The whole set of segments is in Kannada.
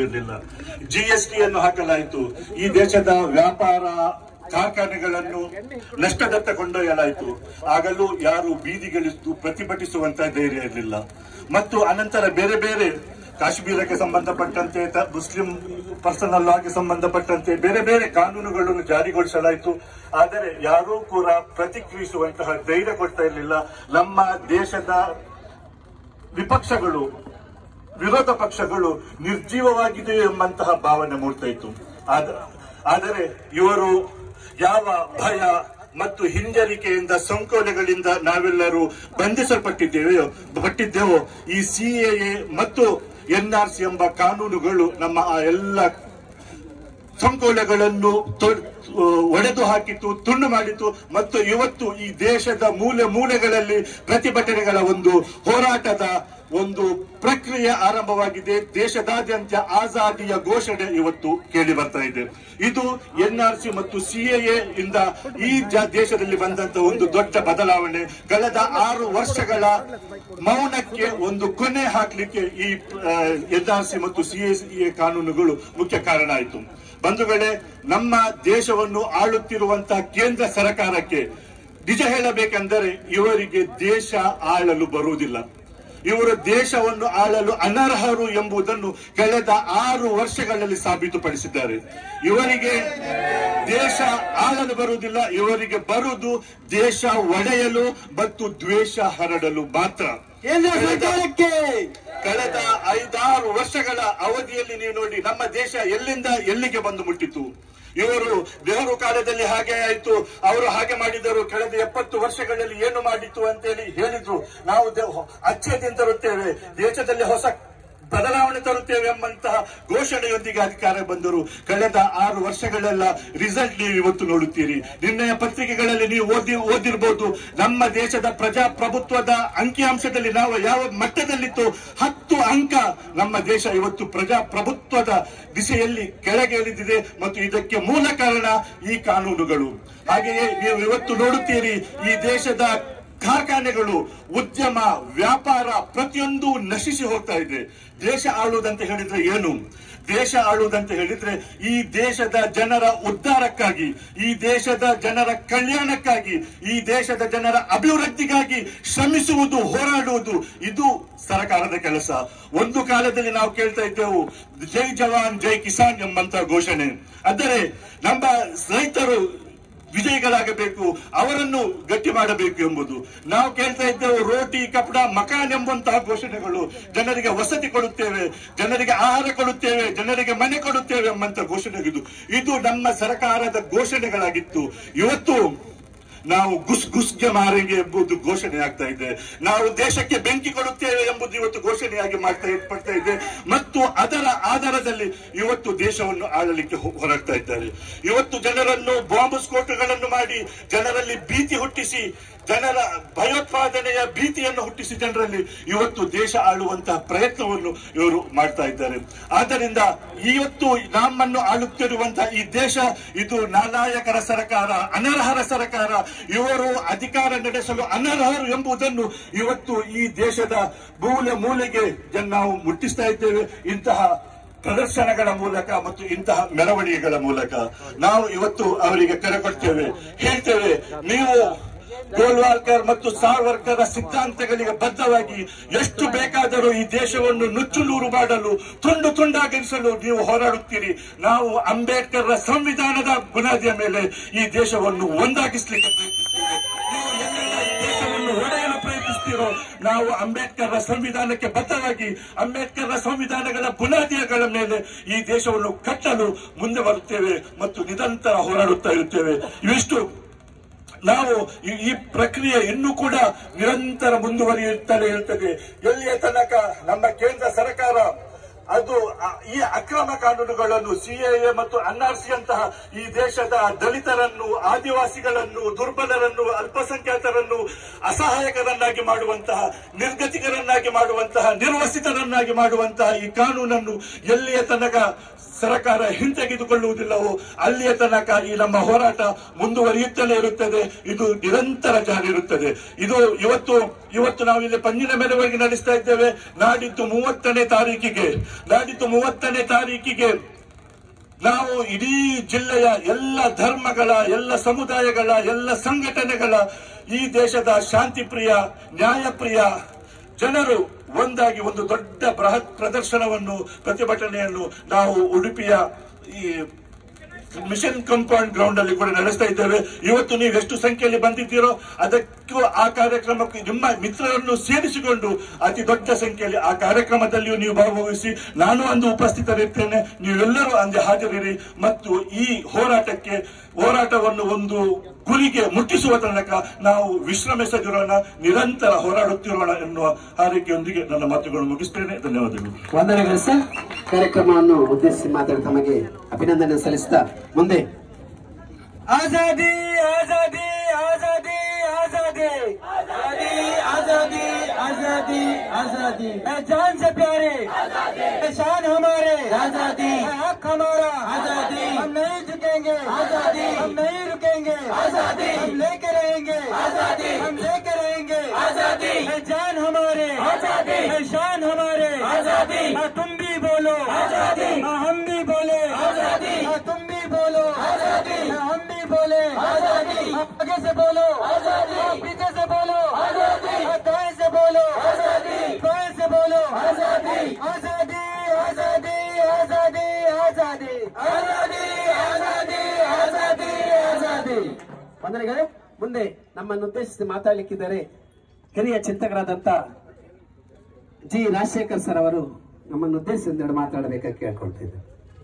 ಇರಲಿಲ್ಲ ಜಿಎಸ್ಟಿ ಅನ್ನು ಹಾಕಲಾಯಿತು ಈ ದೇಶದ ವ್ಯಾಪಾರ ಕಾರ್ಖಾನೆಗಳನ್ನು ನಷ್ಟದತ್ತ ಕೊಂಡೊಯ್ಯಲಾಯಿತು ಆಗಲೂ ಯಾರು ಬೀದಿಗಿಳಿದು ಪ್ರತಿಭಟಿಸುವಂತ ಧೈರ್ಯ ಇರಲಿಲ್ಲ ಮತ್ತು ಅನಂತರ ಬೇರೆ ಬೇರೆ ಕಾಶ್ಮೀರಕ್ಕೆ ಸಂಬಂಧಪಟ್ಟಂತೆ ತ- ಮುಸ್ಲಿಂ ಪರ್ಸನಲ್ ಲಾಗೆ ಸಂಬಂಧಪಟ್ಟಂತೆ ಬೇರೆ ಬೇರೆ ಕಾನೂನುಗಳನ್ನು ಜಾರಿಗೊಳಿಸಲಾಯಿತು ಆದರೆ ಯಾರೂ ಕೂಡ ಪ್ರತಿಕ್ರಿಯಿಸುವಂತಹ ಧೈರ್ಯ ಕೊಡ್ತಾ ಇರಲಿಲ್ಲ ನಮ್ಮ ದೇಶದ ವಿಪಕ್ಷಗಳು ವಿರೋಧ ಪಕ್ಷಗಳು ನಿರ್ಜೀವವಾಗಿದೆ ಎಂಬಂತಹ ಭಾವನೆ ಮೂಡ್ತಾ ಇತ್ತು ಆದ- ಆದರೆ ಇವರು ಯಾವ ಭಯ ಮತ್ತು ಹಿಂಜರಿಕೆಯಿಂದ ಸಂಕೋಲೆಗಳಿಂದ ನಾವೆಲ್ಲರೂ ಬಂಧಿಸಲ್ಪಟ್ಟಿದ್ದೇವೆಯೋ ಪಟ್ಟಿದ್ದೇವೋ ಈ ಸಿಎಎ ಮತ್ತು ಎನ್ಆರ್ಸಿ ಎಂಬ ಕಾನೂನುಗಳು ನಮ್ಮ ಆ ಎಲ್ಲ ಸಂಕೋಲೆಗಳನ್ನು ತೊ- ಒಡೆದು ಹಾಕಿತು ತುಂಡು ಮಾಡಿತು ಮತ್ತು ಇವತ್ತು ಈ ದೇಶದ ಮೂಲೆ ಮೂಲೆಗಳಲ್ಲಿ ಪ್ರತಿಭಟನೆಗಳ ಒಂದು ಹೋರಾಟದ ಒಂದು ಪ್ರಕ್ರಿಯೆ ಆರಂಭವಾಗಿದೆ ದೇಶದಾದ್ಯಂತ ಆಜಾದಿಯ ಘೋಷಣೆ ಇವತ್ತು ಕೇಳಿ ಬರ್ತಾ ಇದೆ ಇದು ಎನ್ಆರ್ಸಿ ಮತ್ತು ಸಿಎಎ ಇಂದ ಈ ಜ- ದೇಶದಲ್ಲಿ ಬಂದಂತಹ ಒಂದು ದೊಡ್ಡ ಬದಲಾವಣೆ ಕಳೆದ ಆರು ವರ್ಷಗಳ ಮೌನಕ್ಕೆ ಒಂದು ಕೊನೆ ಹಾಕ್ಲಿಕ್ಕೆ ಈ ಎನ್ಆರ್ಸಿ ಮತ್ತು ಸಿಎ ಕಾನೂನುಗಳು ಮುಖ್ಯ ಕಾರಣ ಆಯಿತು ಬಂಧುಗಳೇ ನಮ್ಮ ದೇಶವನ್ನು ಆಳುತ್ತಿರುವಂತಹ ಕೇಂದ್ರ ಸರ್ಕಾರಕ್ಕೆ ನಿಜ ಹೇಳಬೇಕೆಂದರೆ ಇವರಿಗೆ ದೇಶ ಆಳಲು ಬರುವುದಿಲ್ಲ ಇವರು ದೇಶವನ್ನು ಆಳಲು ಅನರ್ಹರು ಎಂಬುದನ್ನು ಕಳೆದ ಆರು ವರ್ಷಗಳಲ್ಲಿ ಸಾಬೀತುಪಡಿಸಿದ್ದಾರೆ ಇವರಿಗೆ ದೇಶ ಆಳಲು ಬರುವುದಿಲ್ಲ ಇವರಿಗೆ ಬರುವುದು ದೇಶ ಒಡೆಯಲು ಮತ್ತು ದ್ವೇಷ ಹರಡಲು ಮಾತ್ರ ಕೇಂದ್ರ ಸರ್ಕಾರಕ್ಕೆ ಕಳೆದ ಐದಾರು ವರ್ಷಗಳ ಅವಧಿಯಲ್ಲಿ ನೀವು ನೋಡಿ ನಮ್ಮ ದೇಶ ಎಲ್ಲಿಂದ ಎಲ್ಲಿಗೆ ಬಂದು ಮುಟ್ಟಿತು ಇವರು ನೆಹರು ಕಾಲದಲ್ಲಿ ಹಾಗೆ ಆಯ್ತು ಅವರು ಹಾಗೆ ಮಾಡಿದರು ಕಳೆದ ಎಪ್ಪತ್ತು ವರ್ಷಗಳಲ್ಲಿ ಏನು ಮಾಡಿತು ಅಂತೇಳಿ ಹೇಳಿದ್ರು ನಾವು ದೆ- ಅಚ್ಚೇದಿಂದ ತರುತ್ತೇವೆ ದೇಶದಲ್ಲಿ ಹೊಸ ಬದಲಾವಣೆ ತರುತ್ತೇವೆ ಎಂಬಂತಹ ಘೋಷಣೆಯೊಂದಿಗೆ ಅಧಿಕಾರ ಬಂದರು ಕಳೆದ ಆರು ವರ್ಷಗಳೆಲ್ಲ ರಿಸಲ್ಟ್ ನೀವು ಇವತ್ತು ನೋಡುತ್ತೀರಿ ನಿನ್ನೆಯ ಪತ್ರಿಕೆಗಳಲ್ಲಿ ನೀವು ಓದಿ ಓದಿರ್ಬೋದು ನಮ್ಮ ದೇಶದ ಪ್ರಜಾಪ್ರಭುತ್ವದ ಅಂಕಿಅಂಶದಲ್ಲಿ ನಾವು ಯಾವ ಮಟ್ಟದಲ್ಲಿತ್ತು ಹತ್ತು ಅಂಕ ನಮ್ಮ ದೇಶ ಇವತ್ತು ಪ್ರಜಾಪ್ರಭುತ್ವದ ದಿಸೆಯಲ್ಲಿ ಕೆಳಗೆ ಇಳಿದಿದೆ ಮತ್ತು ಇದಕ್ಕೆ ಮೂಲ ಕಾರಣ ಈ ಕಾನೂನುಗಳು ಹಾಗೆಯೇ ನೀವು ಇವತ್ತು ನೋಡುತ್ತೀರಿ ಈ ದೇಶದ ಕಾರ್ಖಾನೆಗಳು ಉದ್ಯಮ ವ್ಯಾಪಾರ ಪ್ರತಿಯೊಂದು ನಶಿಸಿ ಹೋಗ್ತಾ ಇದೆ ದೇಶ ಆಳುವುದಂತ ಹೇಳಿದ್ರೆ ಏನು ದೇಶ ಆಳುವುದಂತ ಹೇಳಿದ್ರೆ ಈ ದೇಶದ ಜನರ ಉದ್ಧಾರಕ್ಕಾಗಿ ಈ ದೇಶದ ಜನರ ಕಲ್ಯಾಣಕ್ಕಾಗಿ ಈ ದೇಶದ ಜನರ ಅಭಿವೃದ್ಧಿಗಾಗಿ ಶ್ರಮಿಸುವುದು ಹೋರಾಡುವುದು ಇದು ಸರ್ಕಾರದ ಕೆಲಸ ಒಂದು ಕಾಲದಲ್ಲಿ ನಾವು ಕೇಳ್ತಾ ಇದ್ದೆವು ಜೈ ಜವಾನ್ ಜೈ ಕಿಸಾನ್ ಎಂಬಂತ ಘೋಷಣೆ ಆದರೆ ನಮ್ಮ ರೈತರು ವಿಜಯಿಗಳಾಗಬೇಕು ಅವರನ್ನು ಗಟ್ಟಿ ಮಾಡಬೇಕು ಎಂಬುದು ನಾವು ಕೇಳ್ತಾ ಇದ್ದೇವೆ ರೋಟಿ ಕಪಡ ಮಕಾನ್ ಎಂಬಂತಹ ಘೋಷಣೆಗಳು ಜನರಿಗೆ ವಸತಿ ಕೊಡುತ್ತೇವೆ ಜನರಿಗೆ ಆಹಾರ ಕೊಡುತ್ತೇವೆ ಜನರಿಗೆ ಮನೆ ಕೊಡುತ್ತೇವೆ ಎಂಬಂತ ಘೋಷಣೆಗಳು ಇದು ನಮ್ಮ ಸರ್ಕಾರದ ಘೋಷಣೆಗಳಾಗಿತ್ತು ಇವತ್ತು ನಾವು ಗುಸ್ ಗುಸ್ಗೆ ಮಾರಿಗೆ ಎಂಬುದು ಘೋಷಣೆ ಆಗ್ತಾ ಇದೆ ನಾವು ದೇಶಕ್ಕೆ ಬೆಂಕಿ ಕೊಡುತ್ತೇವೆ ಎಂಬುದು ಇವತ್ತು ಘೋಷಣೆಯಾಗಿ ಮಾಡ್ತಾ ಪಡ್ತಾ ಇದೆ ಮತ್ತು ಅದರ ಆಧಾರದಲ್ಲಿ ಇವತ್ತು ದೇಶವನ್ನು ಆಳಲಿಕ್ಕೆ ಹೊ- ಹೊರಡ್ತಾ ಇದ್ದಾರೆ ಇವತ್ತು ಜನರನ್ನು ಬಾಂಬ್ ಸ್ಫೋಟಗಳನ್ನು ಮಾಡಿ ಜನರಲ್ಲಿ ಭೀತಿ ಹುಟ್ಟಿಸಿ ಜನರ ಭಯೋತ್ಪಾದನೆಯ ಭೀತಿಯನ್ನು ಹುಟ್ಟಿಸಿ ಜನರಲ್ಲಿ ಇವತ್ತು ದೇಶ ಆಳುವಂತಹ ಪ್ರಯತ್ನವನ್ನು ಇವರು ಮಾಡ್ತಾ ಇದ್ದಾರೆ ಆದ್ದರಿಂದ ಇವತ್ತು ನಮ್ಮನ್ನು ಆಳುತ್ತಿರುವಂತಹ ಈ ದೇಶ ಇದು ನಾಲಾಯಕರ ಸರ್ಕಾರ ಅನರ್ಹರ ಸರ್ಕಾರ ಇವರು ಅಧಿಕಾರ ನಡೆಸಲು ಅನರ್ಹರು ಎಂಬುದನ್ನು ಇವತ್ತು ಈ ದೇಶದ ಮೂಲೆ ಮೂಲೆಗೆ ಜನ ನಾವು ಮುಟ್ಟಿಸ್ತಾ ಇದ್ದೇವೆ ಇಂತಹ ಪ್ರದರ್ಶನಗಳ ಮೂಲಕ ಮತ್ತು ಇಂತಹ ಮೆರವಣಿಗೆಗಳ ಮೂಲಕ ನಾವು ಇವತ್ತು ಅವರಿಗೆ ಕರೆ ಕೊಡ್ತೇವೆ ಹೇಳ್ತೇವೆ ನೀವು ಗೋಲ್ವಾಲ್ಕರ್ ಮತ್ತು ಸಾವರ್ಕರ್ ಸಿದ್ಧಾಂತಗಳಿಗೆ ಬದ್ಧವಾಗಿ ಎಷ್ಟು ಬೇಕಾದರೂ ಈ ದೇಶವನ್ನು ನುಚ್ಚುನೂರು ಮಾಡಲು ತುಂಡು ತುಂಡಾಗಿರಿಸಲು ನೀವು ಹೋರಾಡುತ್ತೀರಿ ನಾವು ಅಂಬೇಡ್ಕರ್ ಸಂವಿಧಾನದ ಬುನಾದಿಯ ಮೇಲೆ ಈ ದೇಶವನ್ನು ಒಂದಾಗಿಸಲಿಕ್ಕೆ ಪ್ರಯತ್ನಿಸ್ತೇವೆ ನೀವು ಎಲ್ಲೆಲ್ಲ ಈ ದೇಶವನ್ನು ಒಡೆಯಲು ಪ್ರಯತ್ನಿಸ್ತೀರೋ ನಾವು ಅಂಬೇಡ್ಕರ್ ಸಂವಿಧಾನಕ್ಕೆ ಬದ್ಧವಾಗಿ ಅಂಬೇಡ್ಕರ್ ಸಂವಿಧಾನಗಳ ಬುನಾದಿಗಳ ಮೇಲೆ ಈ ದೇಶವನ್ನು ಕಟ್ಟಲು ಮುಂದೆ ಬರುತ್ತೇವೆ ಮತ್ತು ನಿರಂತರ ಹೋರಾಡುತ್ತಾ ಇರುತ್ತೇವೆ ಇವಿಷ್ಟು ನಾವು ಈ- ಈ ಪ್ರಕ್ರಿಯೆ ಇನ್ನೂ ಕೂಡ ನಿರಂತರ ಮುಂದುವರಿಯುತ್ತಲೇ ಇರುತ್ತದೆ ಎಲ್ಲಿಯ ತನಕ ನಮ್ಮ ಕೇಂದ್ರ ಸರ್ಕಾರ ಅದು ಆ- ಈ ಅಕ್ರಮ ಕಾನೂನುಗಳನ್ನು ಸಿಎಎ ಮತ್ತು ಎನ್ಆರ್ಸಿ ಅಂತಹ ಈ ದೇಶದ ದಲಿತರನ್ನು ಆದಿವಾಸಿಗಳನ್ನು ದುರ್ಬಲರನ್ನು ಅಲ್ಪಸಂಖ್ಯಾತರನ್ನು ಅಸಹಾಯಕರನ್ನಾಗಿ ಮಾಡುವಂತಹ ನಿರ್ಗತಿಕರನ್ನಾಗಿ ಮಾಡುವಂತಹ ನಿರ್ವಸಿತರನ್ನಾಗಿ ಮಾಡುವಂತಹ ಈ ಕಾನೂನನ್ನು ಎಲ್ಲಿಯ ತನಕ ಸರ್ಕಾರ ಹಿಂತೆಗೆದುಕೊಳ್ಳುವುದಿಲ್ಲವೋ ಅಲ್ಲಿಯ ತನಕ ಈ ನಮ್ಮ ಹೋರಾಟ ಮುಂದುವರಿಯುತ್ತಲೇ ಇರುತ್ತದೆ ಇದು ನಿರಂತರ ಜಾರಿ ಇರುತ್ತದೆ ಇದು ಇವತ್ತು ಇವತ್ತು ನಾವು ಇಲ್ಲಿ ಪಂಜಿನ ಮೆರವಣಿಗೆ ನಡೆಸ್ತಾ ಇದ್ದೇವೆ ನಾಡಿದ್ದು ಮೂವತ್ತನೇ ತಾರೀಕಿಗೆ ನಾಡಿದ್ದು ಮೂವತ್ತನೇ ತಾರೀಕಿಗೆ ನಾವು ಇಡೀ ಜಿಲ್ಲೆಯ ಎಲ್ಲ ಧರ್ಮಗಳ ಎಲ್ಲ ಸಮುದಾಯಗಳ ಎಲ್ಲ ಸಂಘಟನೆಗಳ ಈ ದೇಶದ ಶಾಂತಿ ಪ್ರಿಯ ನ್ಯಾಯಪ್ರಿಯ ಜನರು ಒಂದಾಗಿ ಒಂದು ದೊಡ್ಡ ಬೃಹತ್ ಪ್ರದರ್ಶನವನ್ನು ಪ್ರತಿಭಟನೆಯನ್ನು ನಾವು ಉಡುಪಿಯ ಈ ಮಿಷನ್ ಕಂಪೌಂಡ್ ಗ್ರೌಂಡ್ ಅಲ್ಲಿ ಕೂಡ ನಡೆಸ್ತಾ ಇದ್ದೇವೆ ಇವತ್ತು ನೀವು ಎಷ್ಟು ಸಂಖ್ಯೆಯಲ್ಲಿ ಬಂದಿದ್ದೀರೋ ಅದಕ್ಕೂ ಆ ಕಾರ್ಯಕ್ರಮಕ್ಕೂ ನಿಮ್ಮ ಮಿತ್ರರನ್ನು ಸೇರಿಸಿಕೊಂಡು ಅತಿ ದೊಡ್ಡ ಸಂಖ್ಯೆಯಲ್ಲಿ ಆ ಕಾರ್ಯಕ್ರಮದಲ್ಲಿಯೂ ನೀವು ಭಾಗವಹಿಸಿ ನಾನು ಅಂದು ಉಪಸ್ಥಿತರಿರ್ತೇನೆ ನೀವೆಲ್ಲರೂ ಅಂದು ಹಾಜರಿರಿ ಮತ್ತು ಈ ಹೋರಾಟಕ್ಕೆ ಹೋರಾಟವನ್ನು ಒಂದು ಗುರಿಗೆ ಮುಟ್ಟಿಸುವ ತನಕ ನಾವು ವಿಶ್ರಮಿಸದಿರೋಣ ನಿರಂತರ ಹೋರಾಡುತ್ತಿರೋಣ ಎನ್ನುವ ಹಾರೈಕೆಯೊಂದಿಗೆ ನನ್ನ ಮಾತುಗಳನ್ನು ಮುಗಿಸ್ತೇನೆ ಧನ್ಯವಾದಗಳು ವಂದನೆಗಳು ಸರ್ ಕಾರ್ಯಕ್ರಮವನ್ನು ಉದ್ದೇಶಿಸಿ ಮಾತಾಡಿ ತಮಗೆ ಅಭಿನಂದನೆ ಸಲ್ಲಿಸಿದ ಮುಂದೆ आजादी आजादी आजादी आजादी आजादी आजादी आजादी आजादी है जान से प्यारे है शान हमारे आजादी है हक हमारा आजादी हम नहीं झुकेंगे आजादी हम नहीं रुकेंगे आजादी हम लेके रहेंगे आजादी हम लेके रहेंगे आजादी है जान हमारे आजादी है शान हमारे आजादी हाँ तुम भी बोलो आजादी हाँ हम भी बोले आजादी हाँ तुम भी बोलो आजादी हाँ हम भी बोले आजादी आगे से बोलो आजादी पीछे से बोलो आजादी दाएं से बोलो आजादी बाएं से बोलो आजादी आजादी आजादी आजादी आजादी आजादी आजादी आजादी आजादी ವಂದನೆಗಳೇ ಮುಂದೆ ನಮ್ಮನ್ನು ಉದ್ದೇಶಿಸಿ ಮಾತಾಡಲಿಕ್ಕಿದ್ದಾರೆ ಹಿರಿಯ ಚಿಂತಕರಾದಂತ ಜಿ ರಾಜಶೇಖರ್ ಸರ್ ಅವರು ನಮ್ಮನ್ನು ಉದ್ದೇಶಿಸಿ ಒಂದೆರಡು ಮಾತಾಡಬೇಕಾಗಿ ಕೇಳ್ಕೊಳ್ತಿದ್ದೆ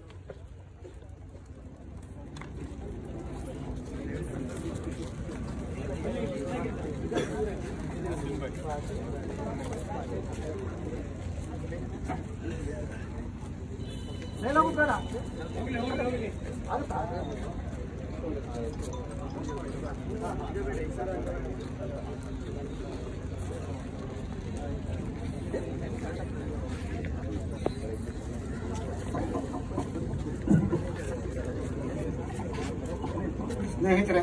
ಸ್ನೇಹಿತರೆ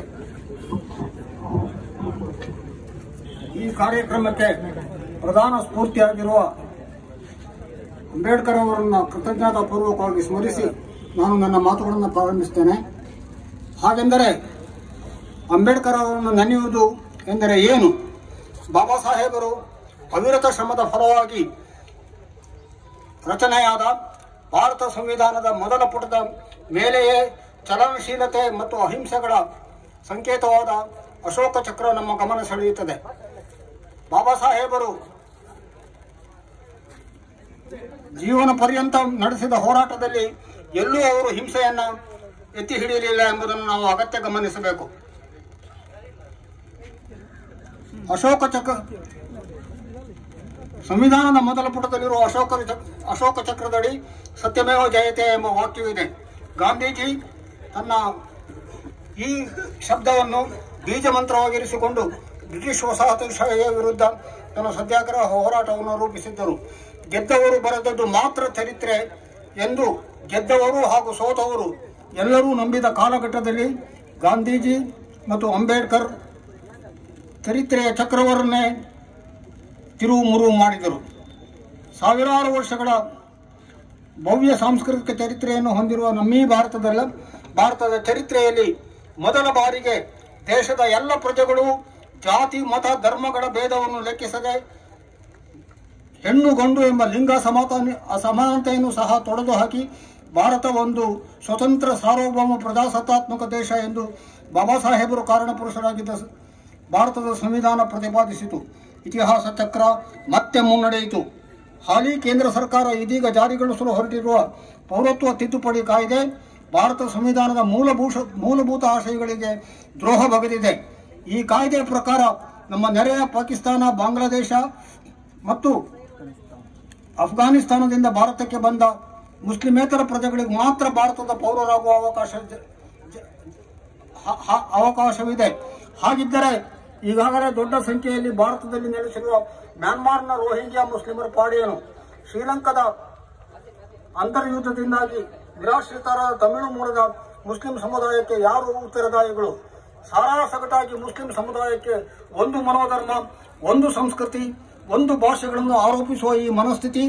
ಈ ಕಾರ್ಯಕ್ರಮಕ್ಕೆ ಪ್ರಧಾನ ಸ್ಫೂರ್ತಿಯಾಗಿರುವ ಅಂಬೇಡ್ಕರ್ ಅವರನ್ನ ಕೃತಜ್ಞತಾ ಪೂರ್ವಕವಾಗಿ ಸ್ಮರಿಸಿ ನಾನು ನನ್ನ ಮಾತುಗಳನ್ನು ಪ್ರಾರಂಭಿಸ್ತೇನೆ ಹಾಗೆಂದರೆ ಅಂಬೇಡ್ಕರ್ ಅವರನ್ನು ನೆನೆಯುವುದು ಎಂದರೆ ಏನು ಬಾಬಾ ಸಾಹೇಬರು ಅವಿರತ ಶ್ರಮದ ಫಲವಾಗಿ ರಚನೆಯಾದ ಭಾರತ ಸಂವಿಧಾನದ ಮೊದಲ ಪುಟದ ಮೇಲೆಯೇ ಚಲನಶೀಲತೆ ಮತ್ತು ಅಹಿಂಸೆಗಳ ಸಂಕೇತವಾದ ಅಶೋಕ ಚಕ್ರ ನಮ್ಮ ಗಮನ ಸೆಳೆಯುತ್ತದೆ ಬಾಬಾ ಸಾಹೇಬರು ಜೀವನ ಪರ್ಯಂತ ನಡೆಸಿದ ಹೋರಾಟದಲ್ಲಿ ಎಲ್ಲೂ ಅವರು ಹಿಂಸೆಯನ್ನ ಎತ್ತಿ ಹಿಡಿಯಲಿಲ್ಲ ಎಂಬುದನ್ನು ನಾವು ಅಗತ್ಯ ಗಮನಿಸಬೇಕು ಅಶೋಕ ಚಕ್ರ ಸಂವಿಧಾನದ ಮೊದಲ ಪುಟದಲ್ಲಿರುವ ಅಶೋಕ ಚಕ್- ಅಶೋಕ ಚಕ್ರದಡಿ ಸತ್ಯಮೇವ ಜಯತೆ ಎಂಬ ವಾಕ್ಯವಿದೆ ಗಾಂಧೀಜಿ ತನ್ನ ಈ ಶಬ್ದವನ್ನು ಬೀಜ ಮಂತ್ರವಾಗಿರಿಸಿಕೊಂಡು ಬ್ರಿಟಿಷ್ ವಸಾಹತುಶಾಹಿಯ ವಿರುದ್ಧ ತನ್ನ ಸತ್ಯಾಗ್ರಹ ಹೋರಾಟವನ್ನು ರೂಪಿಸಿದ್ದರು ಗೆದ್ದವರು ಬರೆದದ್ದು ಮಾತ್ರ ಚರಿತ್ರೆ ಎಂದು ಗೆದ್ದವರು ಹಾಗೂ ಸೋತವರು ಎಲ್ಲರೂ ನಂಬಿದ ಕಾಲಘಟ್ಟದಲ್ಲಿ ಗಾಂಧೀಜಿ ಮತ್ತು ಅಂಬೇಡ್ಕರ್ ಚರಿತ್ರೆಯ ಚಕ್ರವನ್ನೇ ತಿರುವು ಮುರುವು ಮಾಡಿದರು ಸಾವಿರಾರು ವರ್ಷಗಳ ಭವ್ಯ ಸಾಂಸ್ಕೃತಿಕ ಚರಿತ್ರೆಯನ್ನು ಹೊಂದಿರುವ ನಮ್ಮೀ ಭಾರತದಲ್ಲ ಭಾರತದ ಚರಿತ್ರೆಯಲ್ಲಿ ಮೊದಲ ಬಾರಿಗೆ ದೇಶದ ಎಲ್ಲ ಪ್ರಜೆಗಳು ಜಾತಿ ಮತ ಧರ್ಮಗಳ ಭೇದವನ್ನು ಲೆಕ್ಕಿಸದೆ ಹೆಣ್ಣು ಗಂಡು ಎಂಬ ಲಿಂಗ ಸಮಾನ ಅಸಮಾನತೆಯನ್ನು ಸಹ ತೊಡೆದು ಹಾಕಿ ಭಾರತ ಒಂದು ಸ್ವತಂತ್ರ ಸಾರ್ವಭೌಮ ಪ್ರಜಾಸತ್ತಾತ್ಮಕ ದೇಶ ಎಂದು ಬಾಬಾ ಸಾಹೇಬರು ಕಾರಣಪುರುಷರಾಗಿದ್ದ ಸ- ಭಾರತದ ಸಂವಿಧಾನ ಪ್ರತಿಪಾದಿಸಿತು ಇತಿಹಾಸ ಚಕ್ರ ಮತ್ತೆ ಮುನ್ನಡೆಯಿತು ಹಾಲಿ ಕೇಂದ್ರ ಸರ್ಕಾರ ಇದೀಗ ಜಾರಿಗೊಳಿಸಲು ಹೊರಟಿರುವ ಪೌರತ್ವ ತಿದ್ದುಪಡಿ ಕಾಯ್ದೆ ಭಾರತ ಸಂವಿಧಾನದ ಮೂಲಭೂಷ ಮೂಲಭೂತ ಆಶಯಗಳಿಗೆ ದ್ರೋಹ ಬಗೆದಿದೆ ಈ ಕಾಯ್ದೆ ಪ್ರಕಾರ ನಮ್ಮ ನೆರೆಯ ಪಾಕಿಸ್ತಾನ ಬಾಂಗ್ಲಾದೇಶ ಮತ್ತು ಅಫ್ಘಾನಿಸ್ತಾನದಿಂದ ಭಾರತಕ್ಕೆ ಬಂದ ಮುಸ್ಲಿಮೇತರ ಪ್ರಜೆಗಳಿಗೆ ಮಾತ್ರ ಭಾರತದ ಪೌರರಾಗುವ ಅವಕಾಶ ಜ- ಜ- ಹ- ಹ- ಅವಕಾಶವಿದೆ ಹಾಗಿದ್ದರೆ ಈಗಾಗಲೇ ದೊಡ್ಡ ಸಂಖ್ಯೆಯಲ್ಲಿ ಭಾರತದಲ್ಲಿ ನೆಲೆಸಿರುವ ಮ್ಯಾನ್ಮಾರ್ನ ರೋಹಿಂಗ್ಯಾ ಮುಸ್ಲಿಮರ ಪಾಡೇನು ಶ್ರೀಲಂಕಾದ ಅಂತರ್ಯುದ್ಧದಿಂದಾಗಿ ನಿರಾಶ್ರಿತರಾದ ತಮಿಳು ಮೂಲದ ಮುಸ್ಲಿಂ ಸಮುದಾಯಕ್ಕೆ ಯಾರು ಉತ್ತರದಾಯಿಗಳು ಸಾರಾ ಸಗಟಾಗಿ ಮುಸ್ಲಿಂ ಸಮುದಾಯಕ್ಕೆ ಒಂದು ಮನೋಧರ್ಮ ಒಂದು ಸಂಸ್ಕೃತಿ ಒಂದು ಭಾಷೆಗಳನ್ನು ಆರೋಪಿಸುವ ಈ ಮನಸ್ಥಿತಿ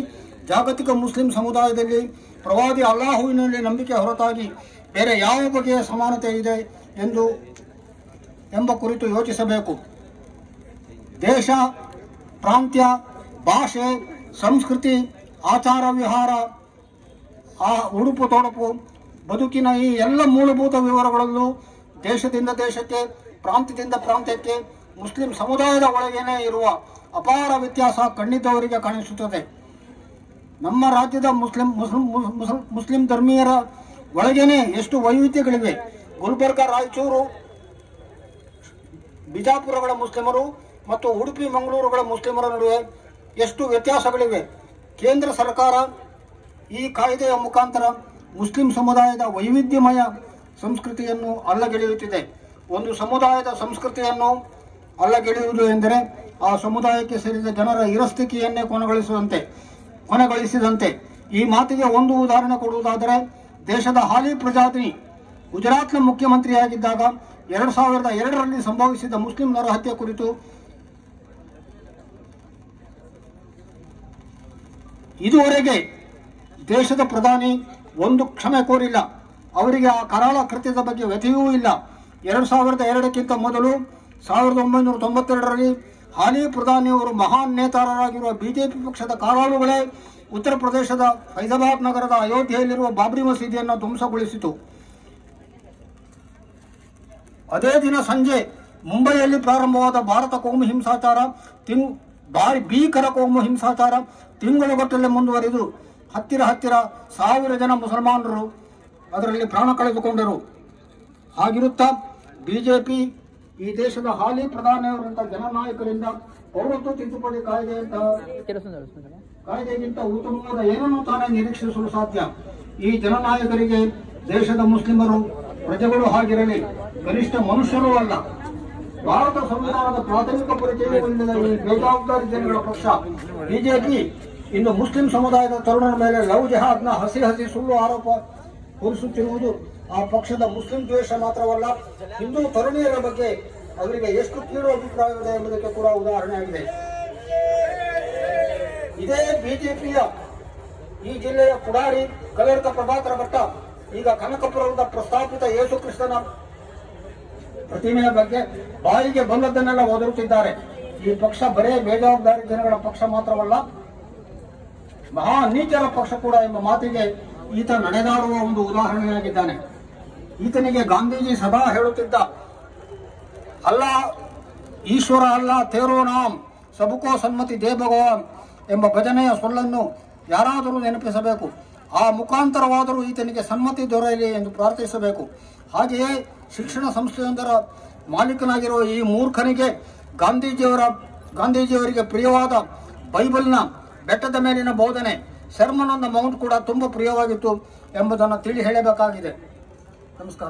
ಜಾಗತಿಕ ಮುಸ್ಲಿಂ ಸಮುದಾಯದಲ್ಲಿ ಪ್ರವಾದಿ ಅಲ್ಲಾಹುವಿನಲ್ಲಿ ನಂಬಿಕೆ ಹೊರತಾಗಿ ಬೇರೆ ಯಾವ ಬಗೆಯ ಸಮಾನತೆ ಇದೆ ಎಂದು ಎಂಬ ಕುರಿತು ಯೋಚಿಸಬೇಕು ದೇಶ ಪ್ರಾಂತ್ಯ ಭಾಷೆ ಸಂಸ್ಕೃತಿ ಆಚಾರ ವಿಹಾರ ಆ ಉಡುಪು ತೊಡುಪು ಬದುಕಿನ ಈ ಎಲ್ಲ ಮೂಲಭೂತ ವಿವರಗಳಲ್ಲೂ ದೇಶದಿಂದ ದೇಶಕ್ಕೆ ಪ್ರಾಂತ್ಯದಿಂದ ಪ್ರಾಂತ್ಯಕ್ಕೆ ಮುಸ್ಲಿಂ ಸಮುದಾಯದ ಒಳಗೇನೆ ಇರುವ ಅಪಾರ ವ್ಯತ್ಯಾಸ ಕಣ್ಣಿದ್ದವರಿಗೆ ಕಾಣಿಸುತ್ತದೆ ನಮ್ಮ ರಾಜ್ಯದ ಮುಸ್ಲಿಂ ಮುಸ್ಲಿಂ ಮುಸ್ಲಿಂ ಮುಸ್ಲಿಂ ಧರ್ಮೀಯರ ಒಳಗೇನೆ ಎಷ್ಟು ವೈವಿಧ್ಯಗಳಿವೆ ಗುಲ್ಬರ್ಗ ರಾಯಚೂರು ಬಿಜಾಪುರಗಳ ಮುಸ್ಲಿಮರು ಮತ್ತು ಉಡುಪಿ ಮಂಗಳೂರುಗಳ ಮುಸ್ಲಿಮರ ನಡುವೆ ಎಷ್ಟು ವ್ಯತ್ಯಾಸಗಳಿವೆ ಕೇಂದ್ರ ಸರ್ಕಾರ ಈ ಕಾಯ್ದೆಯ ಮುಖಾಂತರ ಮುಸ್ಲಿಂ ಸಮುದಾಯದ ವೈವಿಧ್ಯಮಯ ಸಂಸ್ಕೃತಿಯನ್ನು ಅಲ್ಲಗೆಳೆಯುತ್ತಿದೆ ಒಂದು ಸಮುದಾಯದ ಸಂಸ್ಕೃತಿಯನ್ನು ಅಲ್ಲಗೆಳೆಯುವುದು ಎಂದರೆ ಆ ಸಮುದಾಯಕ್ಕೆ ಸೇರಿದ ಜನರ ಇರಸ್ತಿಕೆಯನ್ನೇ ಕೊನೆಗೊಳಿಸುವಂತೆ ಕೊನೆಗೊಳಿಸಿದಂತೆ ಈ ಮಾತಿಗೆ ಒಂದು ಉದಾಹರಣೆ ಕೊಡುವುದಾದರೆ ದೇಶದ ಹಾಲಿ ಪ್ರಜಾತಿನಿ ಗುಜರಾತ್ನ ಮುಖ್ಯಮಂತ್ರಿಯಾಗಿದ್ದಾಗ ಎರಡು ಸಾವಿರದ ಎರಡರಲ್ಲಿ ಸಂಭವಿಸಿದ ಮುಸ್ಲಿಂ ನರಹತ್ಯೆ ಕುರಿತು ಇದುವರೆಗೆ ದೇಶದ ಪ್ರಧಾನಿ ಒಂದು ಕ್ಷಮೆ ಕೋರಿಲ್ಲ ಅವರಿಗೆ ಆ ಕರಾಳ ಕೃತ್ಯದ ಬಗ್ಗೆ ವ್ಯಥೆಯೂ ಇಲ್ಲ ಎರಡು ಸಾವಿರದ ಎರಡಕ್ಕಿಂತ ಮೊದಲು ಸಾವಿರದ ಒಂಬೈನೂರ ತೊಂಬತ್ತೆರಡರಲ್ಲಿ ಹಾಲಿ ಪ್ರಧಾನಿಯವರು ಮಹಾನ್ ನೇತಾರರಾಗಿರುವ ಬಿಜೆಪಿ ಪಕ್ಷದ ಕಾರಾಳುಗಳೇ ಉತ್ತರ ಪ್ರದೇಶದ ಹೈದರಾಬಾದ್ ನಗರದ ಅಯೋಧ್ಯೆಯಲ್ಲಿರುವ ಬಾಬ್ರಿ ಮಸೀದಿಯನ್ನು ಧ್ವಂಸಗೊಳಿಸಿತು ಅದೇ ದಿನ ಸಂಜೆ ಮುಂಬೈಯಲ್ಲಿ ಪ್ರಾರಂಭವಾದ ಭಾರತ ಕೋಮು ಹಿಂಸಾಚಾರ ತಿಂಗ್ ಭಾರಿ ಭೀಕರ ಕೋಮು ಹಿಂಸಾಚಾರ ತಿಂಗಳುಗಟ್ಟಲೆ ಮುಂದುವರಿದು ಹತ್ತಿರ ಹತ್ತಿರ ಸಾವಿರ ಜನ ಮುಸಲ್ಮಾನರು ಅದರಲ್ಲಿ ಪ್ರಾಣ ಕಳೆದುಕೊಂಡರು ಹಾಗಿರುತ್ತಾ ಬಿಜೆಪಿ ಈ ದೇಶದ ಹಾಲಿ ಪ್ರಧಾನಿಯವರಂತ ಜನನಾಯಕರಿಂದ ಪೌರತ್ವ ತಿದ್ದುಪಡಿ ಕಾಯ್ದೆಯಂತ ಕಾಯ್ದೆಗಿಂತ ಉತ್ತಮವಾದ ಏನನ್ನು ತಾನೇ ನಿರೀಕ್ಷಿಸಲು ಸಾಧ್ಯ ಈ ಜನನಾಯಕರಿಗೆ ದೇಶದ ಮುಸ್ಲಿಮರು ಪ್ರಜೆಗಳು ಹಾಗಿರಲಿ ಕನಿಷ್ಠ ಮನುಷ್ಯರೂ ಅಲ್ಲ ಭಾರತ ಸಂವಿಧಾನದ ಪ್ರಾಥಮಿಕ ಪರಿಚಯವೂ ಇಲ್ಲದ ಈ ಬೇಜವಾಬ್ದಾರಿ ಜನಗಳ ಪಕ್ಷ ಬಿಜೆಪಿ ಇನ್ನು ಮುಸ್ಲಿಂ ಸಮುದಾಯದ ತರುಣರ ಮೇಲೆ ಲವ್ ಜಹಾದ್ನ ಹಸಿ ಹಸಿ ಸುಳ್ಳು ಆರೋಪ ಹೊರಿಸುತ್ತಿರುವುದು ಆ ಪಕ್ಷದ ಮುಸ್ಲಿಂ ದ್ವೇಷ ಮಾತ್ರವಲ್ಲ ಹಿಂದೂ ತರುಣಿಯರ ಬಗ್ಗೆ ಅವರಿಗೆ ಎಷ್ಟು ಕೀಳು ಅಭಿಪ್ರಾಯವಿದೆ ಎಂಬುದಕ್ಕೆ ಕೂಡ ಉದಾಹರಣೆಯಾಗಿದೆ ಇದೇ ಬಿಜೆಪಿಯ ಈ ಜಿಲ್ಲೆಯ ಪುಡಾರಿ ಕಲರ್ಕ ಪ್ರಭಾಕರ ಭಟ್ಟ ಈಗ ಕನಕಪುರದ ಪ್ರಸ್ತಾಪಿತ ಯೇಸು ಕ್ರಿಸ್ತನ ಪ್ರತಿಮೆಯ ಬಗ್ಗೆ ಬಾಯಿಗೆ ಬಂದದ್ದನ್ನೆಲ್ಲ ಒದರುತ್ತಿದ್ದಾರೆ ಈ ಪಕ್ಷ ಬರೇ ಬೇಜವಾಬ್ದಾರಿ ಜನಗಳ ಪಕ್ಷ ಮಾತ್ರವಲ್ಲ ಮಹಾ ನೀಚರ ಪಕ್ಷ ಕೂಡ ಎಂಬ ಮಾತಿಗೆ ಈತ ನಡೆದಾಡುವ ಒಂದು ಉದಾಹರಣೆಯಾಗಿದ್ದಾನೆ ಈತನಿಗೆ ಗಾಂಧೀಜಿ ಸದಾ ಹೇಳುತ್ತಿದ್ದ ಅಲ್ಲ ಈಶ್ವರ ಅಲ್ಲ ತೇರೋ ನಾಮ್ ಸಬುಕೋ ಸನ್ಮತಿ ದೇ ಭಗವಾನ್ ಎಂಬ ಭಜನೆಯ ಸೊಲ್ಲನ್ನು ಯಾರಾದರೂ ನೆನಪಿಸಬೇಕು ಆ ಮುಖಾಂತರವಾದರೂ ಈತನಿಗೆ ಸನ್ಮತಿ ದೊರೆಯಲಿ ಎಂದು ಪ್ರಾರ್ಥಿಸಬೇಕು ಹಾಗೆಯೇ ಶಿಕ್ಷಣ ಸಂಸ್ಥೆಯೊಂದರ ಮಾಲೀಕನಾಗಿರುವ ಈ ಮೂರ್ಖನಿಗೆ ಗಾಂಧೀಜಿಯವರ ಗಾಂಧೀಜಿಯವರಿಗೆ ಪ್ರಿಯವಾದ ಬೈಬಲ್ನ ಬೆಟ್ಟದ ಮೇಲಿನ ಬೋಧನೆ ಶರ್ಮನ್ ಆನ್ ದ ಮೌಂಟ್ ಕೂಡ ತುಂಬಾ ಪ್ರಿಯವಾಗಿತ್ತು ಎಂಬುದನ್ನು ತಿಳಿ ಹೇಳಬೇಕಾಗಿದೆ ನಮಸ್ಕಾರ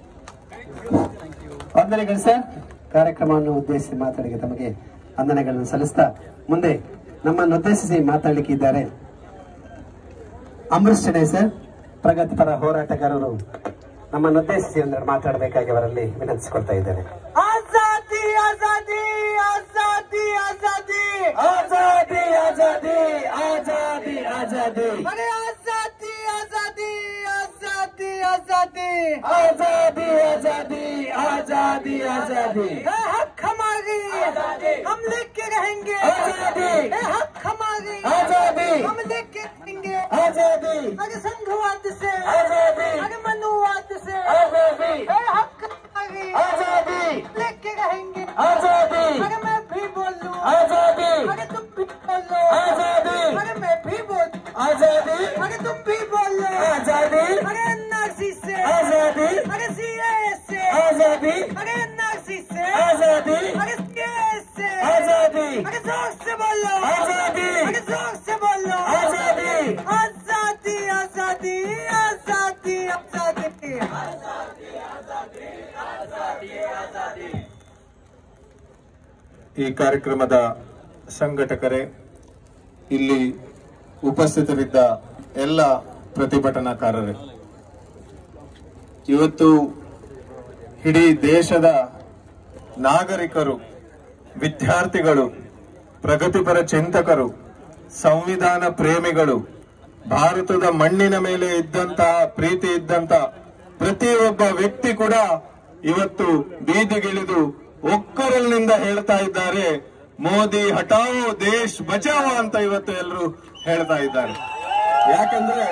ವಂದನೆಗಳು ಸರ್ ಕಾರ್ಯಕ್ರಮವನ್ನು ಉದ್ದೇಶಿಸಿ ಮಾತಾಡಿಗೆ ತಮಗೆ ವಂದನೆಗಳನ್ನು ಸಲ್ಲಿಸ್ತಾ ಮುಂದೆ ನಮ್ಮನ್ನು ಉದ್ದೇಶಿಸಿ ಮಾತಾಡಲಿಕ್ಕಿದ್ದಾರೆ ಅಂಬರೀಶ್ ಚೆನ್ನೈ ಸರ್ ಪ್ರಗತಿಪರ ಹೋರಾಟಗಾರರು ನಮ್ಮನ್ನು ಉದ್ದೇಶಿಸಿ ಒಂದೆರಡು ಮಾತಾಡಬೇಕಾಗಿ ಅವರಲ್ಲಿ ವಿನಂತಿಸಿಕೊಳ್ತಾ ಇದ್ದೇನೆ आजादी आजादी आजादी आजादी आजादी आजादी आजादी आजादी अरे आजादी आजादी आजादी आजादी आजादी आजादी आजादी आजादी हक हमारी हम लेके रहेंगे आजादी हक हमारी आजादी हम लेके रहेंगे आजादी अरे संघवाद से आजादी अरे मनुवाद से आजादी हक हमारी आजादी लेके रहेंगे आजादी अरे मैं भी बोल लूं आजादी अरे तुम भी बोल लो आजादी अरे मैं भी बोल आजादी अरे तुम भी बोल लो आजादी अरे एनआरसी से आजादी अरे सीए से आजादी अरे एनआरसी से आजादी अरे सीए से आजादी अरे जोर से बोलो आजादी अरे जोर से बोलो आजादी आजादी आजादी आजादी आजादी ಈ ಕಾರ್ಯಕ್ರಮದ ಸಂಘಟಕರೇ ಇಲ್ಲಿ ಉಪಸ್ಥಿತರಿದ್ದ ಎಲ್ಲ ಪ್ರತಿಭಟನಾಕಾರರೇ ಇವತ್ತು ಇಡೀ ದೇಶದ ನಾಗರಿಕರು ವಿದ್ಯಾರ್ಥಿಗಳು ಪ್ರಗತಿಪರ ಚಿಂತಕರು ಸಂವಿಧಾನ ಪ್ರೇಮಿಗಳು ಭಾರತದ ಮಣ್ಣಿನ ಮೇಲೆ ಇದ್ದಂತಹ ಪ್ರೀತಿ ಇದ್ದಂತ ಪ್ರತಿಯೊಬ್ಬ ವ್ಯಕ್ತಿ ಕೂಡ ಇವತ್ತು ಬೀದಿಗಿಳಿದು ಒಕ್ಕರಲಿನಿಂದ ಹೇಳ್ತಾ ಇದ್ದಾರೆ ಮೋದಿ ಹಟಾವೋ ದೇಶ್ ಬಚಾವೋ ಅಂತ ಇವತ್ತು ಎಲ್ಲರೂ ಹೇಳ್ತಾ ಇದ್ದಾರೆ ಯಾಕಂದ್ರೆ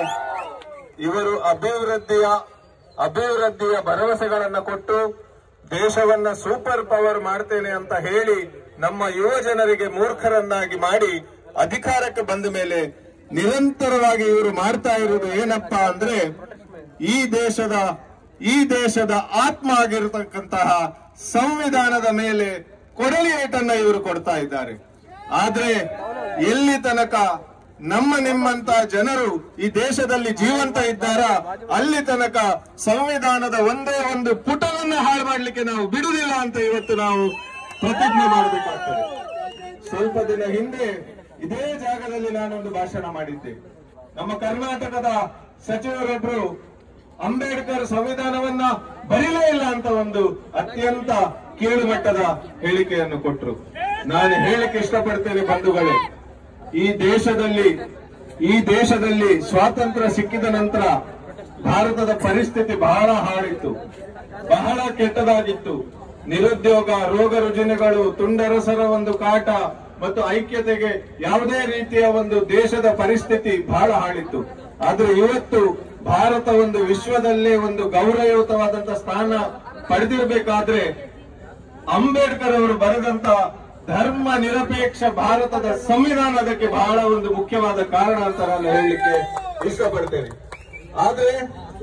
ಇವರು ಅಭಿವೃದ್ಧಿಯ ಅಭಿವೃದ್ಧಿಯ ಭರವಸೆಗಳನ್ನ ಕೊಟ್ಟು ದೇಶವನ್ನ ಸೂಪರ್ ಪವರ್ ಮಾಡ್ತೇನೆ ಅಂತ ಹೇಳಿ ನಮ್ಮ ಯುವ ಜನರಿಗೆ ಮೂರ್ಖರನ್ನಾಗಿ ಮಾಡಿ ಅಧಿಕಾರಕ್ಕೆ ಬಂದ ಮೇಲೆ ನಿರಂತರವಾಗಿ ಇವರು ಮಾಡ್ತಾ ಇರುವುದು ಏನಪ್ಪಾ ಅಂದ್ರೆ ಈ ದೇಶದ ಈ ದೇಶದ ಆತ್ಮ ಆಗಿರತಕ್ಕಂತಹ ಸಂವಿಧಾನದ ಮೇಲೆ ಕೊಡಲಿ ಏಟನ್ನ ಇವರು ಕೊಡ್ತಾ ಇದ್ದಾರೆ ಆದ್ರೆ ಎಲ್ಲಿ ತನಕ ನಮ್ಮ ನಿಮ್ಮಂತ ಜನರು ಈ ದೇಶದಲ್ಲಿ ಜೀವಂತ ಇದ್ದಾರ ಅಲ್ಲಿ ತನಕ ಸಂವಿಧಾನದ ಒಂದೇ ಒಂದು ಪುಟವನ್ನ ಹಾಳು ಮಾಡ್ಲಿಕ್ಕೆ ನಾವು ಬಿಡುವುದಿಲ್ಲ ಅಂತ ಇವತ್ತು ನಾವು ಪ್ರತಿಜ್ಞೆ ಮಾಡಬೇಕಾಗ್ತದೆ ಸ್ವಲ್ಪ ದಿನ ಹಿಂದೆ ಇದೇ ಜಾಗದಲ್ಲಿ ನಾನೊಂದು ಭಾಷಣ ಮಾಡಿದ್ದೆ ನಮ್ಮ ಕರ್ನಾಟಕದ ಸಚಿವರೊಬ್ರು ಅಂಬೇಡ್ಕರ್ ಸಂವಿಧಾನವನ್ನ ಬರೀಲೇ ಇಲ್ಲ ಅಂತ ಒಂದು ಅತ್ಯಂತ ಕೀಳುಮಟ್ಟದ ಹೇಳಿಕೆಯನ್ನು ಕೊಟ್ಟರು ನಾನು ಹೇಳಿಕೆ ಇಷ್ಟಪಡ್ತೇನೆ ಬಂಧುಗಳೇ ಈ ದೇಶದಲ್ಲಿ ಈ ದೇಶದಲ್ಲಿ ಸ್ವಾತಂತ್ರ್ಯ ಸಿಕ್ಕಿದ ನಂತರ ಭಾರತದ ಪರಿಸ್ಥಿತಿ ಬಹಳ ಹಾಳಿತ್ತು ಬಹಳ ಕೆಟ್ಟದಾಗಿತ್ತು ನಿರುದ್ಯೋಗ ರೋಗ ರುಜಿನಗಳು ತುಂಡರಸರ ಒಂದು ಕಾಟ ಮತ್ತು ಐಕ್ಯತೆಗೆ ಯಾವುದೇ ರೀತಿಯ ಒಂದು ದೇಶದ ಪರಿಸ್ಥಿತಿ ಬಹಳ ಹಾಳಿತ್ತು ಆದ್ರೆ ಇವತ್ತು ಭಾರತ ಒಂದು ವಿಶ್ವದಲ್ಲೇ ಒಂದು ಗೌರವಯುತವಾದಂತಹ ಸ್ಥಾನ ಪಡೆದಿರಬೇಕಾದ್ರೆ ಅಂಬೇಡ್ಕರ್ ಅವರು ಬರೆದಂತ ಧರ್ಮ ನಿರಪೇಕ್ಷ ಭಾರತದ ಸಂವಿಧಾನ ಅದಕ್ಕೆ ಬಹಳ ಒಂದು ಮುಖ್ಯವಾದ ಕಾರಣ ಅಂತ ನಾನು ಹೇಳಲಿಕ್ಕೆ ಇಷ್ಟಪಡ್ತೇನೆ ಆದ್ರೆ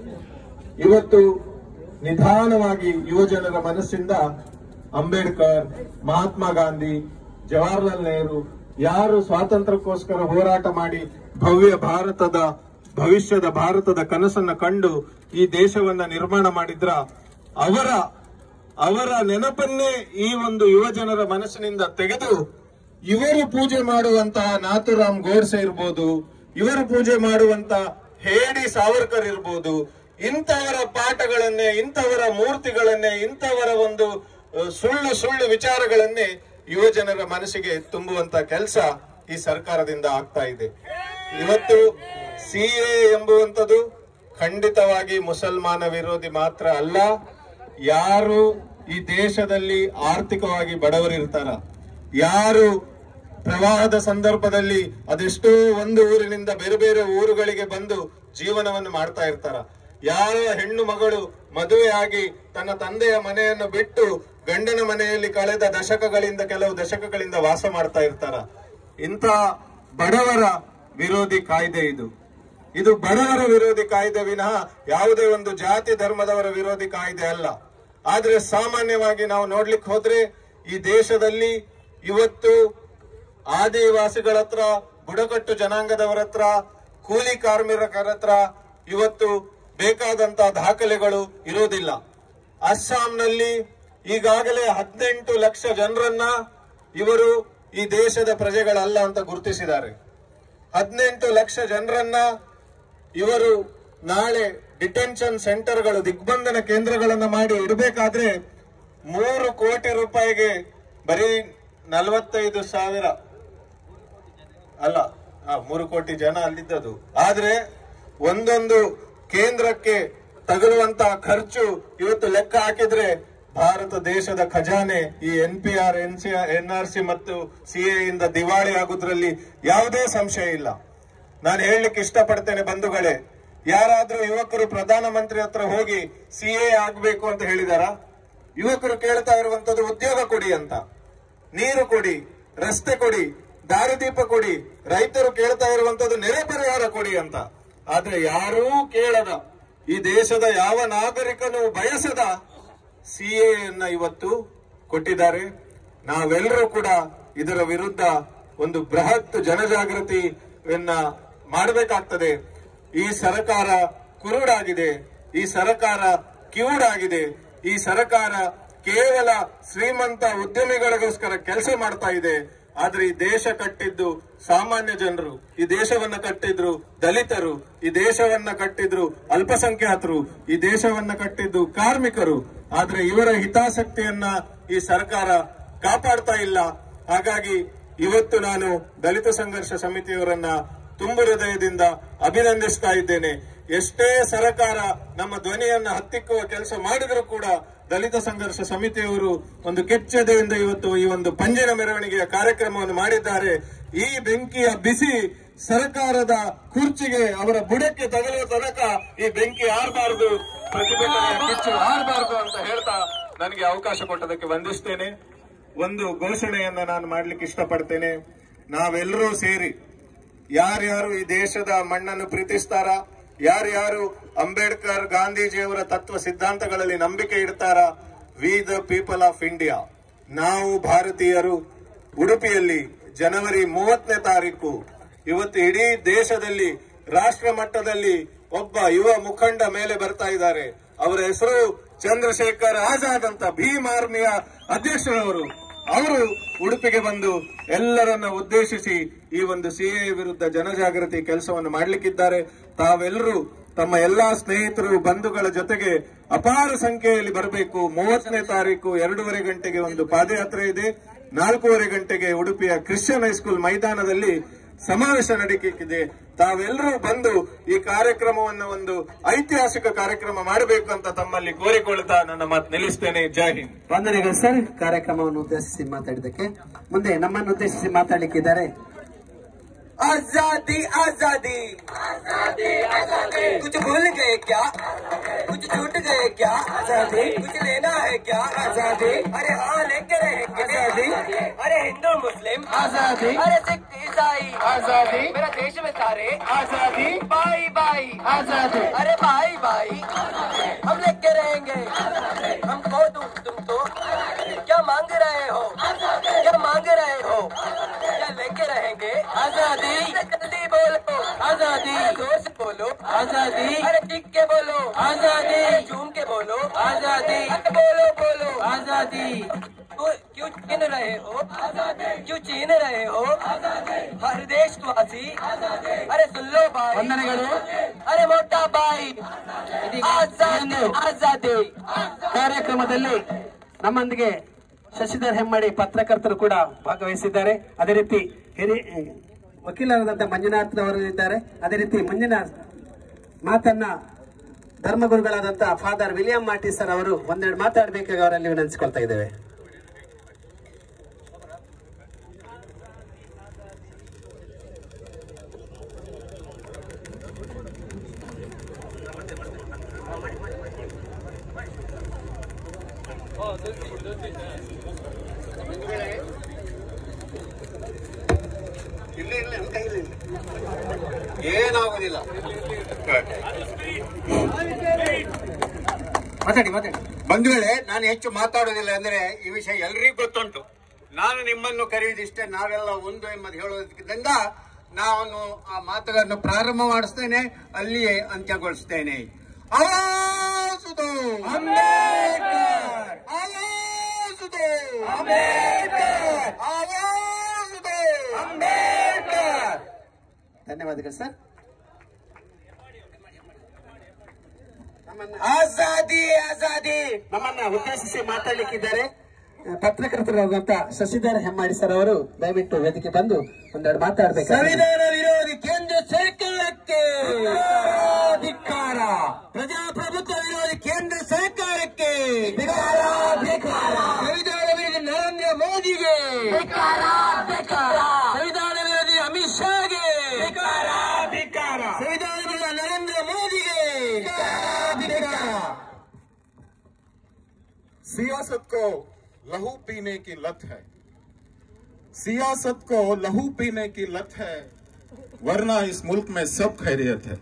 ಇವತ್ತು ನಿಧಾನವಾಗಿ ಯುವಜನರ ಮನಸ್ಸಿಂದ ಅಂಬೇಡ್ಕರ್ ಮಹಾತ್ಮ ಗಾಂಧಿ ಜವಾಹರ್ಲಾಲ್ ನೆಹರು ಯಾರು ಸ್ವಾತಂತ್ರ್ಯಕ್ಕೋಸ್ಕರ ಹೋರಾಟ ಮಾಡಿ ಭವ್ಯ ಭಾರತದ ಭವಿಷ್ಯದ ಭಾರತದ ಕನಸನ್ನ ಕಂಡು ಈ ದೇಶವನ್ನ ನಿರ್ಮಾಣ ಮಾಡಿದ್ರ ಅವರ ಅವರ ನೆನಪನ್ನೇ ಈ ಒಂದು ಯುವಜನರ ಮನಸ್ಸಿನಿಂದ ತೆಗೆದು ಇವರು ಪೂಜೆ ಮಾಡುವಂತಹ ನಾಥುರಾಮ್ ಗೋಡ್ಸೆ ಇರ್ಬೋದು ಇವರು ಪೂಜೆ ಮಾಡುವಂತ ಹೇಡಿ ಸಾವರ್ಕರ್ ಇರ್ಬೋದು ಇಂಥವರ ಪಾಠಗಳನ್ನೇ ಇಂಥವರ ಮೂರ್ತಿಗಳನ್ನೇ ಇಂಥವರ ಒಂದು ಅ, ಸುಳ್ಳು ಸುಳ್ಳು ವಿಚಾರಗಳನ್ನೇ ಯುವಜನರ ಮನಸ್ಸಿಗೆ ತುಂಬುವಂತ ಕೆಲಸ ಈ ಸರ್ಕಾರದಿಂದ ಆಗ್ತಾ ಇದೆ ಇವತ್ತು ಸಿಎ ಎಂಬುವಂಥದ್ದು ಖಂಡಿತವಾಗಿ ಮುಸಲ್ಮಾನ ವಿರೋಧಿ ಮಾತ್ರ ಅಲ್ಲ ಯಾರು ಈ ದೇಶದಲ್ಲಿ ಆರ್ಥಿಕವಾಗಿ ಬಡವರಿರ್ತಾರ ಯಾರು ಪ್ರವಾಹದ ಸಂದರ್ಭದಲ್ಲಿ ಅದೆಷ್ಟೋ ಒಂದು ಊರಿನಿಂದ ಬೇರೆ ಬೇರೆ ಊರುಗಳಿಗೆ ಬಂದು ಜೀವನವನ್ನು ಮಾಡ್ತಾ ಇರ್ತಾರ ಯಾರ ಹೆಣ್ಣು ಮಗಳು ಮದುವೆಯಾಗಿ ತನ್ನ ತಂದೆಯ ಮನೆಯನ್ನು ಬಿಟ್ಟು ಗಂಡನ ಮನೆಯಲ್ಲಿ ಕಳೆದ ದಶಕಗಳಿಂದ ಕೆಲವು ದಶಕಗಳಿಂದ ವಾಸ ಮಾಡ್ತಾ ಇರ್ತಾರ ಇಂಥ ಬಡವರ ವಿರೋಧಿ ಕಾಯ್ದೆ ಇದು ಇದು ಬಡವರ ವಿರೋಧಿ ಕಾಯ್ದೆ ವಿನಃ ಯಾವುದೇ ಒಂದು ಜಾತಿ ಧರ್ಮದವರ ವಿರೋಧಿ ಕಾಯ್ದೆ ಅಲ್ಲ ಆದ್ರೆ ಸಾಮಾನ್ಯವಾಗಿ ನಾವು ನೋಡ್ಲಿಕ್ಕೆ ಹೋದ್ರೆ ಈ ದೇಶದಲ್ಲಿ ಇವತ್ತು ಆದಿವಾಸಿಗಳ ಹತ್ರ ಬುಡಕಟ್ಟು ಜನಾಂಗದವರ ಹತ್ರ ಕೂಲಿ ಕಾರ್ಮಿಕರ ಹತ್ರ ಇವತ್ತು ಬೇಕಾದಂತ ದಾಖಲೆಗಳು ಇರೋದಿಲ್ಲ ಅಸ್ಸಾಂನಲ್ಲಿ ಈಗಾಗಲೇ ಹದಿನೆಂಟು ಲಕ್ಷ ಜನರನ್ನ ಇವರು ಈ ದೇಶದ ಪ್ರಜೆಗಳಲ್ಲ ಅಂತ ಗುರುತಿಸಿದ್ದಾರೆ ಹದಿನೆಂಟು ಲಕ್ಷ ಜನರನ್ನ ಇವರು ನಾಳೆ ಡಿಟೆನ್ಷನ್ ಸೆಂಟರ್ಗಳು ದಿಗ್ಬಂಧನ ಕೇಂದ್ರಗಳನ್ನ ಮಾಡಿ ಇಡಬೇಕಾದ್ರೆ ಮೂರು ಕೋಟಿ ರೂಪಾಯಿಗೆ ಬರೀ ನಲವತ್ತೈದು ಸಾವಿರ ಅಲ್ಲ ಆ, ಮೂರು ಕೋಟಿ ಜನ ಅಲ್ಲಿದ್ದದು ಆದ್ರೆ ಒಂದೊಂದು ಕೇಂದ್ರಕ್ಕೆ ತಗುಲುವಂತಹ ಖರ್ಚು ಇವತ್ತು ಲೆಕ್ಕ ಹಾಕಿದ್ರೆ ಭಾರತ ದೇಶದ ಖಜಾನೆ ಈ N P R N C N R C ಮತ್ತು ಸಿಎ ಇಂದ ದಿವಾಳಿ ಆಗುದ್ರಲ್ಲಿ ಯಾವುದೇ ಸಂಶಯ ಇಲ್ಲ ನಾನು ಹೇಳಲಿಕ್ಕೆ ಇಷ್ಟಪಡ್ತೇನೆ ಬಂಧುಗಳೇ ಯಾರಾದ್ರೂ ಯುವಕರು ಪ್ರಧಾನಮಂತ್ರಿ ಹತ್ರ ಹೋಗಿ ಸಿಎ ಆಗ್ಬೇಕು ಅಂತ ಹೇಳಿದಾರ ಯುವಕರು ಕೇಳ್ತಾ ಇರುವಂತದ್ದು ಉದ್ಯೋಗ ಕೊಡಿ ಅಂತ ನೀರು ಕೊಡಿ ರಸ್ತೆ ಕೊಡಿ ದಾರಿದೀಪ ಕೊಡಿ ರೈತರು ಕೇಳ್ತಾ ಇರುವಂತದ್ದು ನೆರೆ ಪರಿಹಾರ ಕೊಡಿ ಅಂತ ಆದ್ರೆ ಯಾರೂ ಕೇಳದ ಈ ದೇಶದ ಯಾವ ನಾಗರಿಕನು ಬಯಸದ ಸಿಎಯನ್ನ ಇವತ್ತು ಕೊಟ್ಟಿದ್ದಾರೆ ನಾವೆಲ್ಲರೂ ಕೂಡ ಇದರ ವಿರುದ್ಧ ಒಂದು ಬೃಹತ್ ಜನಜಾಗೃತಿಯನ್ನ ಮಾಡಬೇಕಾಗ್ತದೆ ಈ ಸರ್ಕಾರ ಕುರುಡಾಗಿದೆ ಈ ಸರ್ಕಾರ ಕಿವುಡಾಗಿದೆ ಈ ಸರ್ಕಾರ ಕೇವಲ ಶ್ರೀಮಂತ ಉದ್ಯಮಿಗಳಿಗೋಸ್ಕರ ಕೆಲಸ ಮಾಡ್ತಾ ಇದೆ ಆದ್ರೆ ಈ ದೇಶ ಕಟ್ಟಿದ್ದು ಸಾಮಾನ್ಯ ಜನರು ಈ ದೇಶವನ್ನ ಕಟ್ಟಿದ್ರು ದಲಿತರು ಈ ದೇಶವನ್ನ ಕಟ್ಟಿದ್ರು ಅಲ್ಪಸಂಖ್ಯಾತರು ಈ ದೇಶವನ್ನ ಕಟ್ಟಿದ್ದು ಕಾರ್ಮಿಕರು ಆದ್ರೆ ಇವರ ಹಿತಾಸಕ್ತಿಯನ್ನ ಈ ಸರ್ಕಾರ ಕಾಪಾಡ್ತಾ ಇಲ್ಲ ಹಾಗಾಗಿ ಇವತ್ತು ನಾನು ದಲಿತ ಸಂಘರ್ಷ ಸಮಿತಿಯವರನ್ನ ತುಂಬು ಹೃದಯದಿಂದ ಅಭಿನಂದಿಸ್ತಾ ಇದ್ದೇನೆ ಎಷ್ಟೇ ಸರಕಾರ ನಮ್ಮ ಧ್ವನಿಯನ್ನ ಹತ್ತಿಕ್ಕುವ ಕೆಲಸ ಮಾಡಿದರೂ ಕೂಡ ದಲಿತ ಸಂಘರ್ಷ ಸಮಿತಿಯವರು ಒಂದು ಕೆಚ್ಚೆದೆಯಿಂದ ಇವತ್ತು ಈ ಒಂದು ಪಂಜಿನ ಮೆರವಣಿಗೆಯ ಕಾರ್ಯಕ್ರಮವನ್ನು ಮಾಡಿದ್ದಾರೆ ಈ ಬೆಂಕಿಯ ಬಿಸಿ ಸರ್ಕಾರದ ಕುರ್ಚಿಗೆ ಅವರ ಬುಡಕ್ಕೆ ತಗಲುವ ತನಕ ಈ ಬೆಂಕಿ ಆರಬಾರದು ಪ್ರತಿಭಟನೆಯ ಕಿಚ್ಚು ಆರಬಾರದು ಅಂತ ಹೇಳ್ತಾ ನನಗೆ ಅವಕಾಶ ಕೊಟ್ಟದಕ್ಕೆ ವಂದಿಸ್ತೇನೆ ಒಂದು ಘೋಷಣೆಯನ್ನ ನಾನು ಮಾಡ್ಲಿಕ್ಕೆ ಇಷ್ಟಪಡ್ತೇನೆ ನಾವೆಲ್ಲರೂ ಸೇರಿ ಯಾರ್ಯಾರು ಈ ದೇಶದ ಮಣ್ಣನ್ನು ಪ್ರೀತಿಸ್ತಾರ ಯಾರ್ಯಾರು ಅಂಬೇಡ್ಕರ್ ಗಾಂಧೀಜಿಯವರ ತತ್ವ ಸಿದ್ಧಾಂತಗಳಲ್ಲಿ ನಂಬಿಕೆ ಇಡ್ತಾರ we the people of India ನಾವು ಭಾರತೀಯರು ಉಡುಪಿಯಲ್ಲಿ ಜನವರಿ ಮೂವತ್ತನೇ ತಾರೀಕು ಇವತ್ತು ಇಡೀ ದೇಶದಲ್ಲಿ ರಾಷ್ಟ್ರ ಮಟ್ಟದಲ್ಲಿ ಒಬ್ಬ ಯುವ ಮುಖಂಡ ಮೇಲೆ ಬರ್ತಾ ಇದ್ದಾರೆ ಅವರ ಹೆಸರು ಚಂದ್ರಶೇಖರ್ ಆಜಾದ್ ಅಂತ ಭೀಮ್ ಆರ್ಮಿಯ ಅಧ್ಯಕ್ಷರವರು ಅವರು ಉಡುಪಿಗೆ ಬಂದು ಎಲ್ಲರನ್ನ ಉದ್ದೇಶಿಸಿ ಈ ಒಂದು ಸಿಎ ವಿರುದ್ಧ ಜನಜಾಗೃತಿ ಕೆಲಸವನ್ನು ಮಾಡಲಿಕ್ಕಿದ್ದಾರೆ ತಾವೆಲ್ಲರೂ ತಮ್ಮ ಎಲ್ಲಾ ಸ್ನೇಹಿತರು ಬಂಧುಗಳ ಜೊತೆಗೆ ಅಪಾರ ಸಂಖ್ಯೆಯಲ್ಲಿ ಬರಬೇಕು ಮೂವತ್ತನೇ ತಾರೀಕು ಎರಡೂವರೆ ಗಂಟೆಗೆ ಒಂದು ಪಾದಯಾತ್ರೆ ಇದೆ ನಾಲ್ಕೂವರೆ ಗಂಟೆಗೆ ಉಡುಪಿಯ ಕ್ರಿಶ್ಚಿಯನ್ ಹೈಸ್ಕೂಲ್ ಮೈದಾನದಲ್ಲಿ ಸಮಾವೇಶ ನಡೀಲಿಕ್ಕಿದೆ ತಾವೆಲ್ಲರೂ ಬಂದು ಈ ಕಾರ್ಯಕ್ರಮವನ್ನು ಒಂದು ಐತಿಹಾಸಿಕ ಕಾರ್ಯಕ್ರಮ ಮಾಡಬೇಕು ಅಂತ ತಮ್ಮಲ್ಲಿ ಕೋರಿಕೊಳ್ತಾ ನನ್ನ ಮಾತು ನಿಲ್ಲಿಸ್ತೇನೆ ಜೈ ಹಿಂದ್ ವಂದನೆಗಳು ಸರ್ ಕಾರ್ಯಕ್ರಮವನ್ನು ಉದ್ದೇಶಿಸಿ ಮಾತಾಡಿದ್ದಕ್ಕೆ ಮುಂದೆ ನಮ್ಮನ್ನು ಉದ್ದೇಶಿಸಿ ಮಾತಾಡಲಿಕ್ಕಿದ್ದಾರೆ आजादी आजादी कुछ भूल गए क्या कुछ छूट गए क्या आजादी कुछ लेना है क्या आजादी अरे हाँ लेके रहेंगे आजादी अरे हिंदू मुस्लिम आजादी अरे सिख ईसाई आजादी मेरा देश में सारे आजादी भाई भाई आजादी अरे भाई भाई हम लेके रहेंगे हमको तुम तुम तो क्या मांग रहे हो क्या मांग रहे हो क्या लेके रहेंगे आजादी जल्दी बोलो आजादी जोर से बोलो आजादी अरे टिक के बोलो आजादी झूम के बोलो आजादी अरे बोलो बोलो आजादी क्यों छीन रहे हो क्यों छीन रहे हो हर देशवासी अरे सुन लो भाई ವಂದನೆಗಳು अरे मोटा भाई आजादी आजादी ಕಾರ್ಯಕ್ರಮದಲ್ಲಿ ನಮ್ಮೊಂದಿಗೆ ಶಶಿಧರ್ ಹೆಮ್ಮಡಿ ಪತ್ರಕರ್ತರು ಕೂಡ ಭಾಗವಹಿಸಿದ್ದಾರೆ ಅದೇ ರೀತಿ ಹಿರಿಯ ವಕೀಲರಾದಂಥ ಮಂಜುನಾಥ್ನವರು ಇದ್ದಾರೆ ಅದೇ ರೀತಿ ಮುಂದಿನ ಮಾತನ್ನ ಧರ್ಮಗುರುಗಳಾದಂಥ ಫಾದರ್ ವಿಲಿಯಂ ಮಾರ್ಟಿ ಸರ್ ಅವರು ಒಂದೆರಡು ಮಾತಾಡಬೇಕಾಗಿ ಅವರಲ್ಲಿ ವಿನಂತಿಸಿಕೊಳ್ತಾ ಇದ್ದೇವೆ ಏನಾಗುದಿಲ್ಲ ಮಾತಾಡಿ ಮಾತಾಡಿ ಬಂಧುಗಳೇ ನಾನು ಹೆಚ್ಚು ಮಾತಾಡೋದಿಲ್ಲ ಅಂದ್ರೆ ಈ ವಿಷಯ ಎಲ್ರಿಗೂ ಗೊತ್ತುಂಟು ನಾನು ನಿಮ್ಮನ್ನು ಕರೆಯುವುದಿಷ್ಟೇ ನಾವೆಲ್ಲ ಒಂದು ಎಂಬುದು ಹೇಳೋದಕ್ಕಿಂತ ನಾನು ಆ ಮಾತುಗಳನ್ನು ಪ್ರಾರಂಭ ಮಾಡಿಸ್ತೇನೆ ಅಲ್ಲಿಯೇ ಅಂತ್ಯಗೊಳಿಸ್ತೇನೆ ಆವಾಸುದು ಅಂಬೇಡ್ಕರ್ ಆವಾಸುದು ಅಂಬೇಡ್ಕರ್ ಆವಾಸುದು ಅಂಬೇಡ್ಕರ್ ಧನ್ಯವಾದಗಳು ಸರ್ आजादी आजादी ನಮ್ಮನ್ನ ಉದ್ದೇಶಿಸಿ ಮಾತಾಡ್ಲಿಕ್ಕಿದ್ದಾರೆ ಆ, ಪತ್ರಕರ್ತರಾದಂತ ಶಶಿಧರ್ ಹೆಮ್ಮಾಡಿ ಸರ್ ಅವರು ದಯವಿಟ್ಟು ವೇದಿಕೆ ಬಂದು ಒಂದೆರಡು ಮಾತಾಡ್ಬೇಕು ಸಂವಿಧಾನ ವಿರೋಧಿ ಕೇಂದ್ರ ಸರ್ಕಾರಕ್ಕೆ ಧಿಕ್ಕಾರ ಪ್ರಜಾಪ್ರಭುತ್ವ ವಿರೋಧಿ ಕೇಂದ್ರ ಸರ್ಕಾರಕ್ಕೆ ಸಂವಿಧಾನ ವಿರೋಧಿ ನರೇಂದ್ರ ಮೋದಿಗೆ ಸಂವಿಧಾನ ವಿರೋಧಿ ಅಮಿತ್ ಶಾಗೆ ಸಂವಿಧಾನ ವಿರೋಧಿ ನರೇಂದ್ರ ಮೋದಿಗೆ सियासत को लहू पीने की लत है सियासत को लहू पीने की लत है वरना इस मुल्क में सब खैरियत है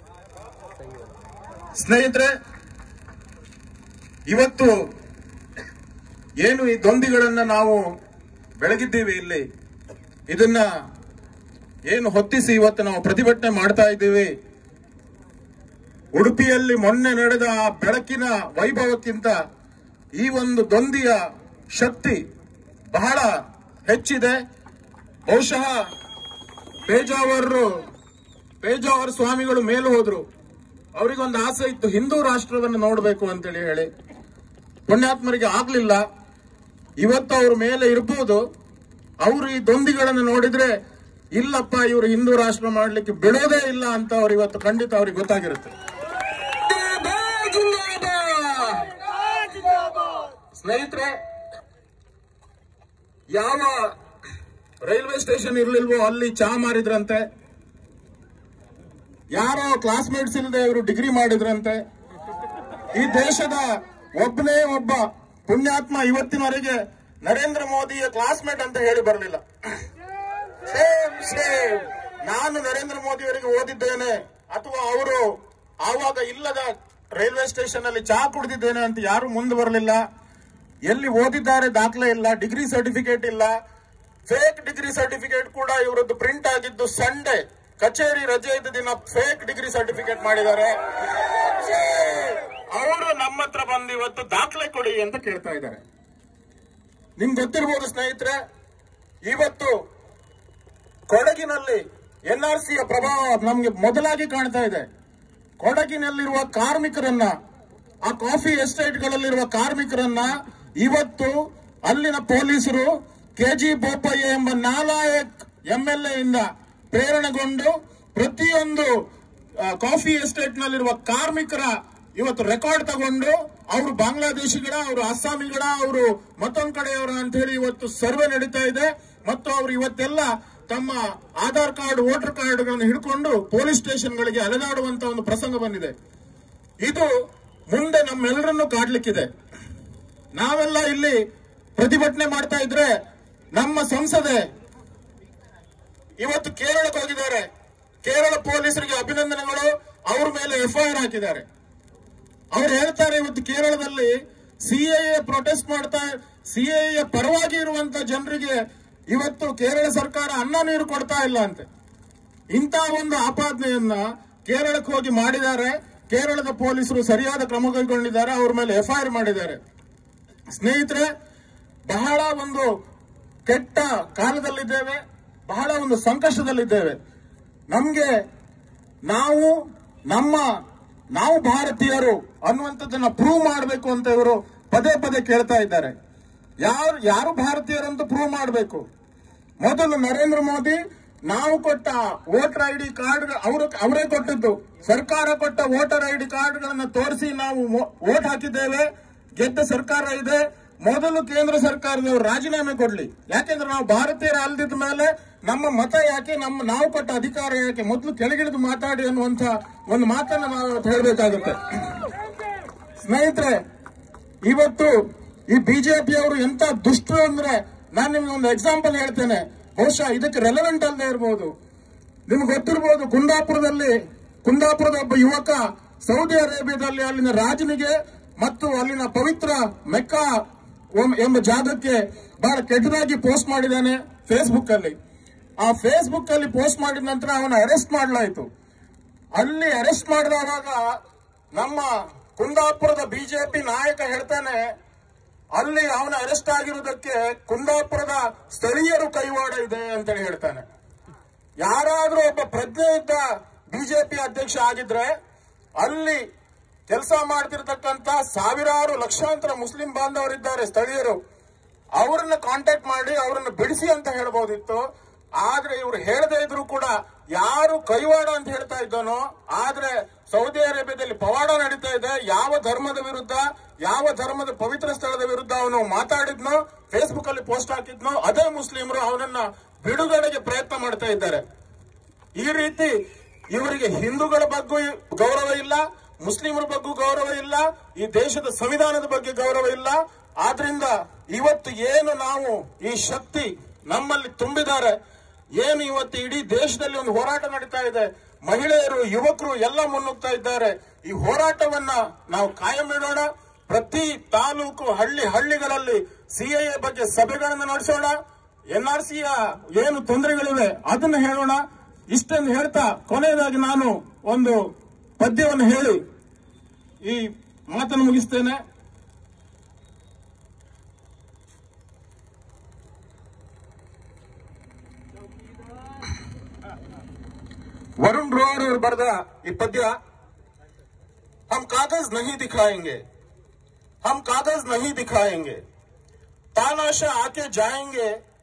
ಸ್ನೇಹಿತರೆ ಇವತ್ತು ಏನು ಈ ದೊಂದಿಗಳನ್ನ ನಾವು ಬೆಳಗಿದ್ದೀವಿ ಇಲ್ಲಿ ಇದನ್ನ ಏನು ಹೊತ್ತಿಸಿ ಇವತ್ತು ನಾವು ಪ್ರತಿಭಟನೆ ಮಾಡ್ತಾ ಇದ್ದೀವಿ ಉಡುಪಿಯಲ್ಲಿ ಮೊನ್ನೆ ನಡೆದ ಆ ಬೆಳಕಿನ ವೈಭವಕ್ಕಿಂತ ಈ ಒಂದು ದೊಂದಿಯ ಶಕ್ತಿ ಬಹಳ ಹೆಚ್ಚಿದೆ ಬಹುಶಃ ಪೇಜಾವರು ಪೇಜಾವರ್ ಸ್ವಾಮಿಗಳು ಮೇಲು ಹೋದ್ರು ಅವರಿಗೊಂದು ಆಸೆ ಇತ್ತು ಹಿಂದೂ ರಾಷ್ಟ್ರವನ್ನು ನೋಡಬೇಕು ಅಂತೇಳಿ ಹೇಳಿ ಪುಣ್ಯಾತ್ಮರಿಗೆ ಆಗ್ಲಿಲ್ಲ ಇವತ್ತು ಅವ್ರ ಮೇಲೆ ಇರ್ಬೋದು ಅವರು ಈ ದೊಂದಿಗಳನ್ನು ನೋಡಿದ್ರೆ ಇಲ್ಲಪ್ಪ ಇವರು ಹಿಂದೂ ರಾಷ್ಟ್ರ ಮಾಡ್ಲಿಕ್ಕೆ ಬಿಡೋದೇ ಇಲ್ಲ ಅಂತ ಅವ್ರು ಇವತ್ತು ಖಂಡಿತ ಅವ್ರಿಗೆ ಗೊತ್ತಾಗಿರುತ್ತೆ ಸ್ನೇಹಿತರೆ ಯಾವ ರೈಲ್ವೆ ಸ್ಟೇಷನ್ ಇರ್ಲಿಲ್ವೋ ಅಲ್ಲಿ ಚಾ ಮಾರಿದ್ರಂತೆ ಯಾರೋ ಕ್ಲಾಸ್ಮೇಟ್ಸ್ ಇಲ್ಲದೆ ಇವರು ಡಿಗ್ರಿ ಮಾಡಿದ್ರಂತೆ ಈ ದೇಶದ ಒಬ್ಬನೇ ಒಬ್ಬ ಪುಣ್ಯಾತ್ಮ ಇವತ್ತಿನವರೆಗೆ ನರೇಂದ್ರ ಮೋದಿಯ ಕ್ಲಾಸ್ಮೇಟ್ ಅಂತ ಹೇಳಿ ಬರಲಿಲ್ಲ ಸೇಮ್ ಸೇಮ್ ನಾನು ನರೇಂದ್ರ ಮೋದಿ ಅವರಿಗೆ ಓದಿದ್ದೇನೆ ಅಥವಾ ಅವರು ಆವಾಗ ಇಲ್ಲದ ರೈಲ್ವೆ ಸ್ಟೇಷನ್ ಅಲ್ಲಿ ಚಹಾ ಕುಡಿದಿದ್ದೇನೆ ಅಂತ ಯಾರು ಮುಂದೆ ಬರಲಿಲ್ಲ ಎಲ್ಲಿ ಓದಿದ್ದಾರೆ ದಾಖಲೆ ಇಲ್ಲ ಡಿಗ್ರಿ ಸರ್ಟಿಫಿಕೇಟ್ ಇಲ್ಲ ಫೇಕ್ ಡಿಗ್ರಿ ಸರ್ಟಿಫಿಕೇಟ್ ಕೂಡ ಇವರದ್ದು ಪ್ರಿಂಟ್ ಆಗಿದ್ದು ಸಂಡೇ ಕಚೇರಿ ರಜೆ ಇದ್ದ ದಿನ ಫೇಕ್ ಡಿಗ್ರಿ ಸರ್ಟಿಫಿಕೇಟ್ ಮಾಡಿದ್ದಾರೆ ಅವರು ನಮ್ಮ ಹತ್ರ ಬಂದು ಇವತ್ತು ದಾಖಲೆ ಕೊಡಿ ಅಂತ ಕೇಳ್ತಾ ಇದ್ದಾರೆ ನಿಮ್ಗೆ ಗೊತ್ತಿರ್ಬೋದು ಸ್ನೇಹಿತರೆ ಇವತ್ತು ಕೊಡಗಿನಲ್ಲಿ ಎನ್ಆರ್ಸಿಯ ಪ್ರಭಾವ ನಮ್ಗೆ ಮೊದಲಾಗಿ ಕಾಣ್ತಾ ಇದೆ ಕೊಡಗಿನಲ್ಲಿರುವ ಕಾರ್ಮಿಕರನ್ನ ಆ ಕಾಫಿ ಎಸ್ಟೇಟ್ಗಳಲ್ಲಿರುವ ಕಾರ್ಮಿಕರನ್ನ ಇವತ್ತು ಅಲ್ಲಿನ ಪೊಲೀಸರು ಕೆಜಿ ಬೋಪಯ್ಯ ಎಂಬ ನಾಲಾಯಕ್ ಎಂಎಲ್ಎ ಇಂದ ಪ್ರೇರಣೆಗೊಂಡು ಪ್ರತಿಯೊಂದು ಆ, ಕಾಫಿ ಎಸ್ಟೇಟ್ ನಲ್ಲಿರುವ ಕಾರ್ಮಿಕರ ಇವತ್ತು ರೆಕಾರ್ಡ್ ತಗೊಂಡು ಅವರು ಬಾಂಗ್ಲಾದೇಶಿಗಳ ಅವರು ಅಸ್ಸಾಮಿಗಳ ಅವರು ಮತ್ತೊಂದ್ ಕಡೆಯವರ ಅಂತ ಹೇಳಿ ಇವತ್ತು ಸರ್ವೆ ನಡೀತಾ ಇದೆ ಮತ್ತು ಅವರು ಇವತ್ತೆಲ್ಲ ತಮ್ಮ ಆಧಾರ್ ಕಾರ್ಡ್ ವೋಟರ್ ಕಾರ್ಡ್ಗಳನ್ನು ಹಿಡ್ಕೊಂಡು ಪೊಲೀಸ್ ಸ್ಟೇಷನ್ಗಳಿಗೆ ಅಲೆದಾಡುವಂತ ಒಂದು ಪ್ರಸಂಗ ಬಂದಿದೆ ಇದು ಮುಂದೆ ನಮ್ಮೆಲ್ಲರನ್ನು ಕಾಡ್ಲಿಕ್ಕಿದೆ ನಾವೆಲ್ಲ ಇಲ್ಲಿ ಪ್ರತಿಭಟನೆ ಮಾಡ್ತಾ ಇದ್ರೆ ನಮ್ಮ ಸಂಸದೆ ಇವತ್ತು ಕೇರಳಕ್ಕೆ ಹೋಗಿದ್ದಾರೆ ಕೇರಳ ಪೊಲೀಸರಿಗೆ ಅಭಿನಂದನೆಗಳು ಅವ್ರ ಮೇಲೆ ಎಫ್ಐಆರ್ ಹಾಕಿದ್ದಾರೆ ಅವ್ರು ಹೇಳ್ತಾರೆ ಇವತ್ತು ಕೇರಳದಲ್ಲಿ ಸಿಎಎ ಪ್ರೊಟೆಸ್ಟ್ ಮಾಡ್ತಾ ಸಿಎಎ ಪರವಾಗಿ ಇರುವಂತ ಜನರಿಗೆ ಇವತ್ತು ಕೇರಳ ಸರ್ಕಾರ ಅನ್ನ ನೀರು ಕೊಡ್ತಾ ಇಲ್ಲ ಅಂತೆ ಇಂಥ ಒಂದು ಆಪಾದನೆಯನ್ನ ಕೇರಳಕ್ಕೆ ಹೋಗಿ ಮಾಡಿದ್ದಾರೆ ಕೇರಳದ ಪೊಲೀಸರು ಸರಿಯಾದ ಕ್ರಮ ಕೈಗೊಂಡಿದ್ದಾರೆ ಅವ್ರ ಮೇಲೆ ಎಫ್ಐಆರ್ ಮಾಡಿದ್ದಾರೆ ಸ್ನೇಹಿತರೆ ಬಹಳ ಒಂದು ಕೆಟ್ಟ ಕಾಲದಲ್ಲಿದ್ದೇವೆ ಬಹಳ ಒಂದು ಸಂಕಷ್ಟದಲ್ಲಿದ್ದೇವೆ ನಮ್ಗೆ ನಾವು ನಮ್ಮ ನಾವು ಭಾರತೀಯರು ಅನ್ನುವಂಥದ್ದನ್ನ ಪ್ರೂವ್ ಮಾಡಬೇಕು ಅಂತ ಇವರು ಪದೇ ಪದೇ ಕೇಳ್ತಾ ಇದ್ದಾರೆ ಯಾರು ಯಾರು ಭಾರತೀಯರಂತ ಪ್ರೂವ್ ಮಾಡಬೇಕು ಮೊದಲು ನರೇಂದ್ರ ಮೋದಿ ನಾವು ಕೊಟ್ಟ ವೋಟರ್ ಐ ಡಿ ಕಾರ್ಡ್ ಅವರು ಅವರೇ ಕೊಟ್ಟದ್ದು ಸರ್ಕಾರ ಕೊಟ್ಟ ವೋಟರ್ ಐ ಡಿ ಕಾರ್ಡ್ಗಳನ್ನ ತೋರಿಸಿ ನಾವು ವೋಟ್ ಹಾಕಿದ್ದೇವೆ ಗೆದ್ದ ಸರ್ಕಾರ ಇದೆ ಮೊದಲು ಕೇಂದ್ರ ಸರ್ಕಾರದವರು ರಾಜೀನಾಮೆ ಕೊಡ್ಲಿ ಯಾಕೆಂದ್ರೆ ನಾವು ಭಾರತೀಯರ ಅಲ್ದಿದ್ದ ಮೇಲೆ ನಮ್ಮ ಮತ ಯಾಕೆ ನಮ್ಮ ನಾವು ಕೊಟ್ಟ ಅಧಿಕಾರ ಯಾಕೆ ಮೊದಲು ಕೆಳಗಿಳಿದು ಮಾತಾಡಿ ಅನ್ನುವಂತ ಒಂದು ಮಾತನ್ನ ನಾವು ಇವತ್ತು ಹೇಳಬೇಕಾಗುತ್ತೆ ಸ್ನೇಹಿತರೆ ಇವತ್ತು ಈ ಬಿಜೆಪಿಯವರು ಎಂತ ದುಷ್ಟರು ಅಂದ್ರೆ ನಾನು ನಿಮ್ಗೆ ಒಂದು ಎಕ್ಸಾಂಪಲ್ ಹೇಳ್ತೇನೆ ಬಹುಶಃ ಇದಕ್ಕೆ ರೆಲೆವೆಂಟ್ ಅಲ್ಲದೆ ಇರಬಹುದು ನಿಮ್ಗೆ ಗೊತ್ತಿರಬಹುದು ಕುಂದಾಪುರದಲ್ಲಿ ಕುಂದಾಪುರದ ಒಬ್ಬ ಯುವಕ ಸೌದಿ ಅರೇಬಿಯಾದಲ್ಲಿ ಅಲ್ಲಿನ ರಾಜನಿಗೆ ಮತ್ತು ಅಲ್ಲಿನ ಪವಿತ್ರ ಮೆಕ್ಕಾ ಒಂ- ಎಂಬ ಜಾಗಕ್ಕೆ ಬಹಳ ಕೆಟ್ಟದಾಗಿ ಪೋಸ್ಟ್ ಮಾಡಿದ್ದಾನೆ ಫೇಸ್ಬುಕ್ ಅಲ್ಲಿ ಆ ಫೇಸ್ಬುಕ್ ಅಲ್ಲಿ ಪೋಸ್ಟ್ ಮಾಡಿದ ನಂತರ ಅವನ ಅರೆಸ್ಟ್ ಮಾಡಲಾಯಿತು ಅಲ್ಲಿ ಅರೆಸ್ಟ್ ಮಾಡಿದಾಗ ನಮ್ಮ ಕುಂದಾಪುರದ ಬಿಜೆಪಿ ನಾಯಕ ಹೇಳ್ತಾನೆ ಅಲ್ಲಿ ಅವನ ಅರೆಸ್ಟ್ ಆಗಿರುವುದಕ್ಕೆ ಕುಂದಾಪುರದ ಸ್ಥಳೀಯರು ಕೈವಾಡ ಇದೆ ಅಂತೇಳಿ ಹೇಳ್ತಾನೆ ಯಾರಾದ್ರೂ ಒಬ್ಬ ಪ್ರಜ್ಞೆ ಇದ್ದ ಬಿಜೆಪಿ ಅಧ್ಯಕ್ಷ ಆಗಿದ್ರೆ ಅಲ್ಲಿ ಕೆಲಸ ಮಾಡ್ತಿರ್ತಕ್ಕಂತ ಸಾವಿರಾರು ಲಕ್ಷಾಂತರ ಮುಸ್ಲಿಂ ಬಾಂಧವರಿದ್ದಾರೆ ಸ್ಥಳೀಯರು ಅವರನ್ನ ಕಾಂಟ್ಯಾಕ್ಟ್ ಮಾಡಿ ಅವರನ್ನ ಬಿಡಿಸಿ ಅಂತ ಹೇಳ್ಬೋದಿತ್ತು ಆದ್ರೆ ಇವರು ಹೇಳದೇ ಇದ್ರು ಕೂಡ ಯಾರು ಕೈವಾಡ ಅಂತ ಹೇಳ್ತಾ ಇದ್ದಾನೋ ಆದ್ರೆ ಸೌದಿ ಅರೇಬಿಯಾದಲ್ಲಿ ಪವಾಡ ನಡೀತಾ ಇದೆ ಯಾವ ಧರ್ಮದ ವಿರುದ್ಧ ಯಾವ ಧರ್ಮದ ಪವಿತ್ರ ಸ್ಥಳದ ವಿರುದ್ಧ ಅವನು ಮಾತಾಡಿದ್ನೋ ಫೇಸ್ಬುಕ್ ಅಲ್ಲಿ ಪೋಸ್ಟ್ ಹಾಕಿದ್ನೋ ಅದೇ ಮುಸ್ಲಿಮರು ಅವನನ್ನ ಬಿಡುಗಡೆಗೆ ಪ್ರಯತ್ನ ಮಾಡ್ತಾ ಇದ್ದಾರೆ ಈ ರೀತಿ ಇವರಿಗೆ ಹಿಂದೂಗಳ ಬಗ್ಗೆ ಗೌರವ ಇಲ್ಲ ಮುಸ್ಲಿಮರ ಬಗ್ಗೆ ಗೌರವ ಇಲ್ಲ ಈ ದೇಶದ ಸಂವಿಧಾನದ ಬಗ್ಗೆ ಗೌರವ ಇಲ್ಲ ಆದ್ರಿಂದ ಇವತ್ತು ಏನು ನಾವು ಈ ಶಕ್ತಿ ನಮ್ಮಲ್ಲಿ ತುಂಬಿದ್ದಾರೆ ಏನು ಇವತ್ತು ಇಡೀ ದೇಶದಲ್ಲಿ ಒಂದು ಹೋರಾಟ ನಡೀತಾ ಇದೆ ಮಹಿಳೆಯರು ಯುವಕರು ಎಲ್ಲ ಮುನ್ನುಗ್ತಾ ಇದ್ದಾರೆ ಈ ಹೋರಾಟವನ್ನ ನಾವು ಕಾಯಂ ಇಡೋಣ ಪ್ರತಿ ತಾಲೂಕು ಹಳ್ಳಿ ಹಳ್ಳಿಗಳಲ್ಲಿ ಸಿಎಎ ಬಗ್ಗೆ ಸಭೆಗಳನ್ನು ನಡೆಸೋಣ ಎನ್ಆರ್ಸಿಯ ಏನು ತೊಂದರೆಗಳಿವೆ ಅದನ್ನು ಹೇಳೋಣ ಇಷ್ಟನ್ನು ಹೇಳ್ತಾ ಕೊನೆಯದಾಗಿ ನಾನು ಒಂದು ಪದ್ಯವನ್ನು ಹೇಳಿ ಈ ಮಾತನ್ನು ಮುಗಿಸ್ತೇನೆ ವರುಣ್ ರೋಹರ್ ಅವರು ಬರೆದ ಈ ಪದ್ಯ हम कागज नहीं दिखाएंगे हम कागज नहीं दिखाएंगे तानाशा आके जाएंगे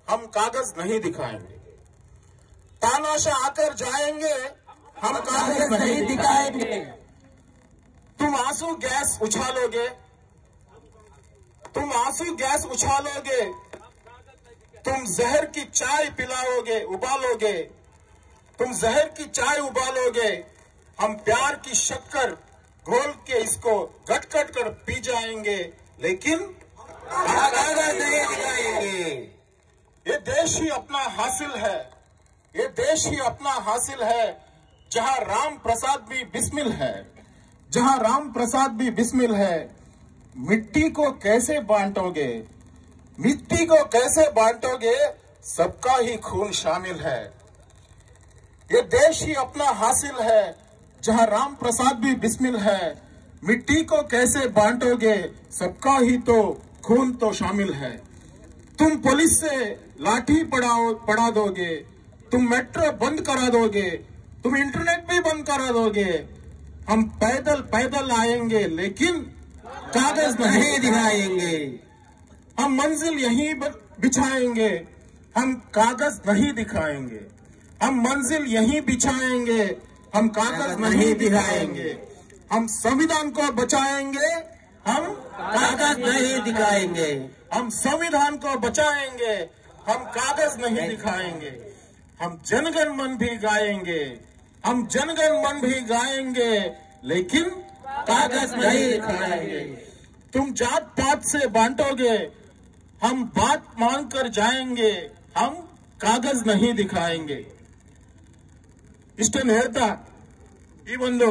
हम कागज नहीं दिखाएंगे तानाशा आकर जाएंगे हम कागज नहीं दिखाएंगे तुम आंसू गैस उछालोगे तुम आंसू गैस उछालोगे तुम जहर की चाय पिलाओगे उबालोगे तुम जहर की चाय उबालोगे हम प्यार की शक्कर घोल के इसको गट गट कर पी जाएंगे लेकिन कागज नहीं दिखाएंगे ये देश ही अपना हासिल है ये देश ही अपना हासिल है जहां राम प्रसाद भी बिस्मिल है जहां राम प्रसाद भी बिस्मिल है मिट्टी को कैसे बांटोगे मिट्टी को कैसे बांटोगे सबका ही खून शामिल है ये देश ही अपना हासिल है जहां राम प्रसाद भी बिस्मिल है मिट्टी को कैसे बांटोगे सबका ही तो खून तो शामिल है तुम पुलिस से लाठी पड़ाओ पड़ा दोगे तुम मेट्रो बंद करा दोगे तुम इंटरनेट भी बंद करा दोगे हम पैदल पैदल आएंगे लेकिन कागज नहीं दिखाएंगे हम मंजिल यहीं ब- बिछाएंगे हम कागज नहीं दिखाएंगे हम मंजिल यहीं बिछाएंगे हम कागज नहीं दिखाएंगे हम संविधान को बचाएंगे हम कागज नहीं दिखाएंगे हम संविधान को बचाएंगे हम कागज नहीं दिखाएंगे हम जनगण मन भी गाएंगे हम जनगण मन भी गाएंगे लेकिन कागज नहीं दिखाएंगे तुम जात पात से बांटोगे हम बात मानकर जाएंगे हम ಕಾಗಜ್ ನಹಿ ದಿಖಾಯಂಗೆ ಇಷ್ಟನ್ನು ಹೇಳ್ತಾ ಈ ಒಂದು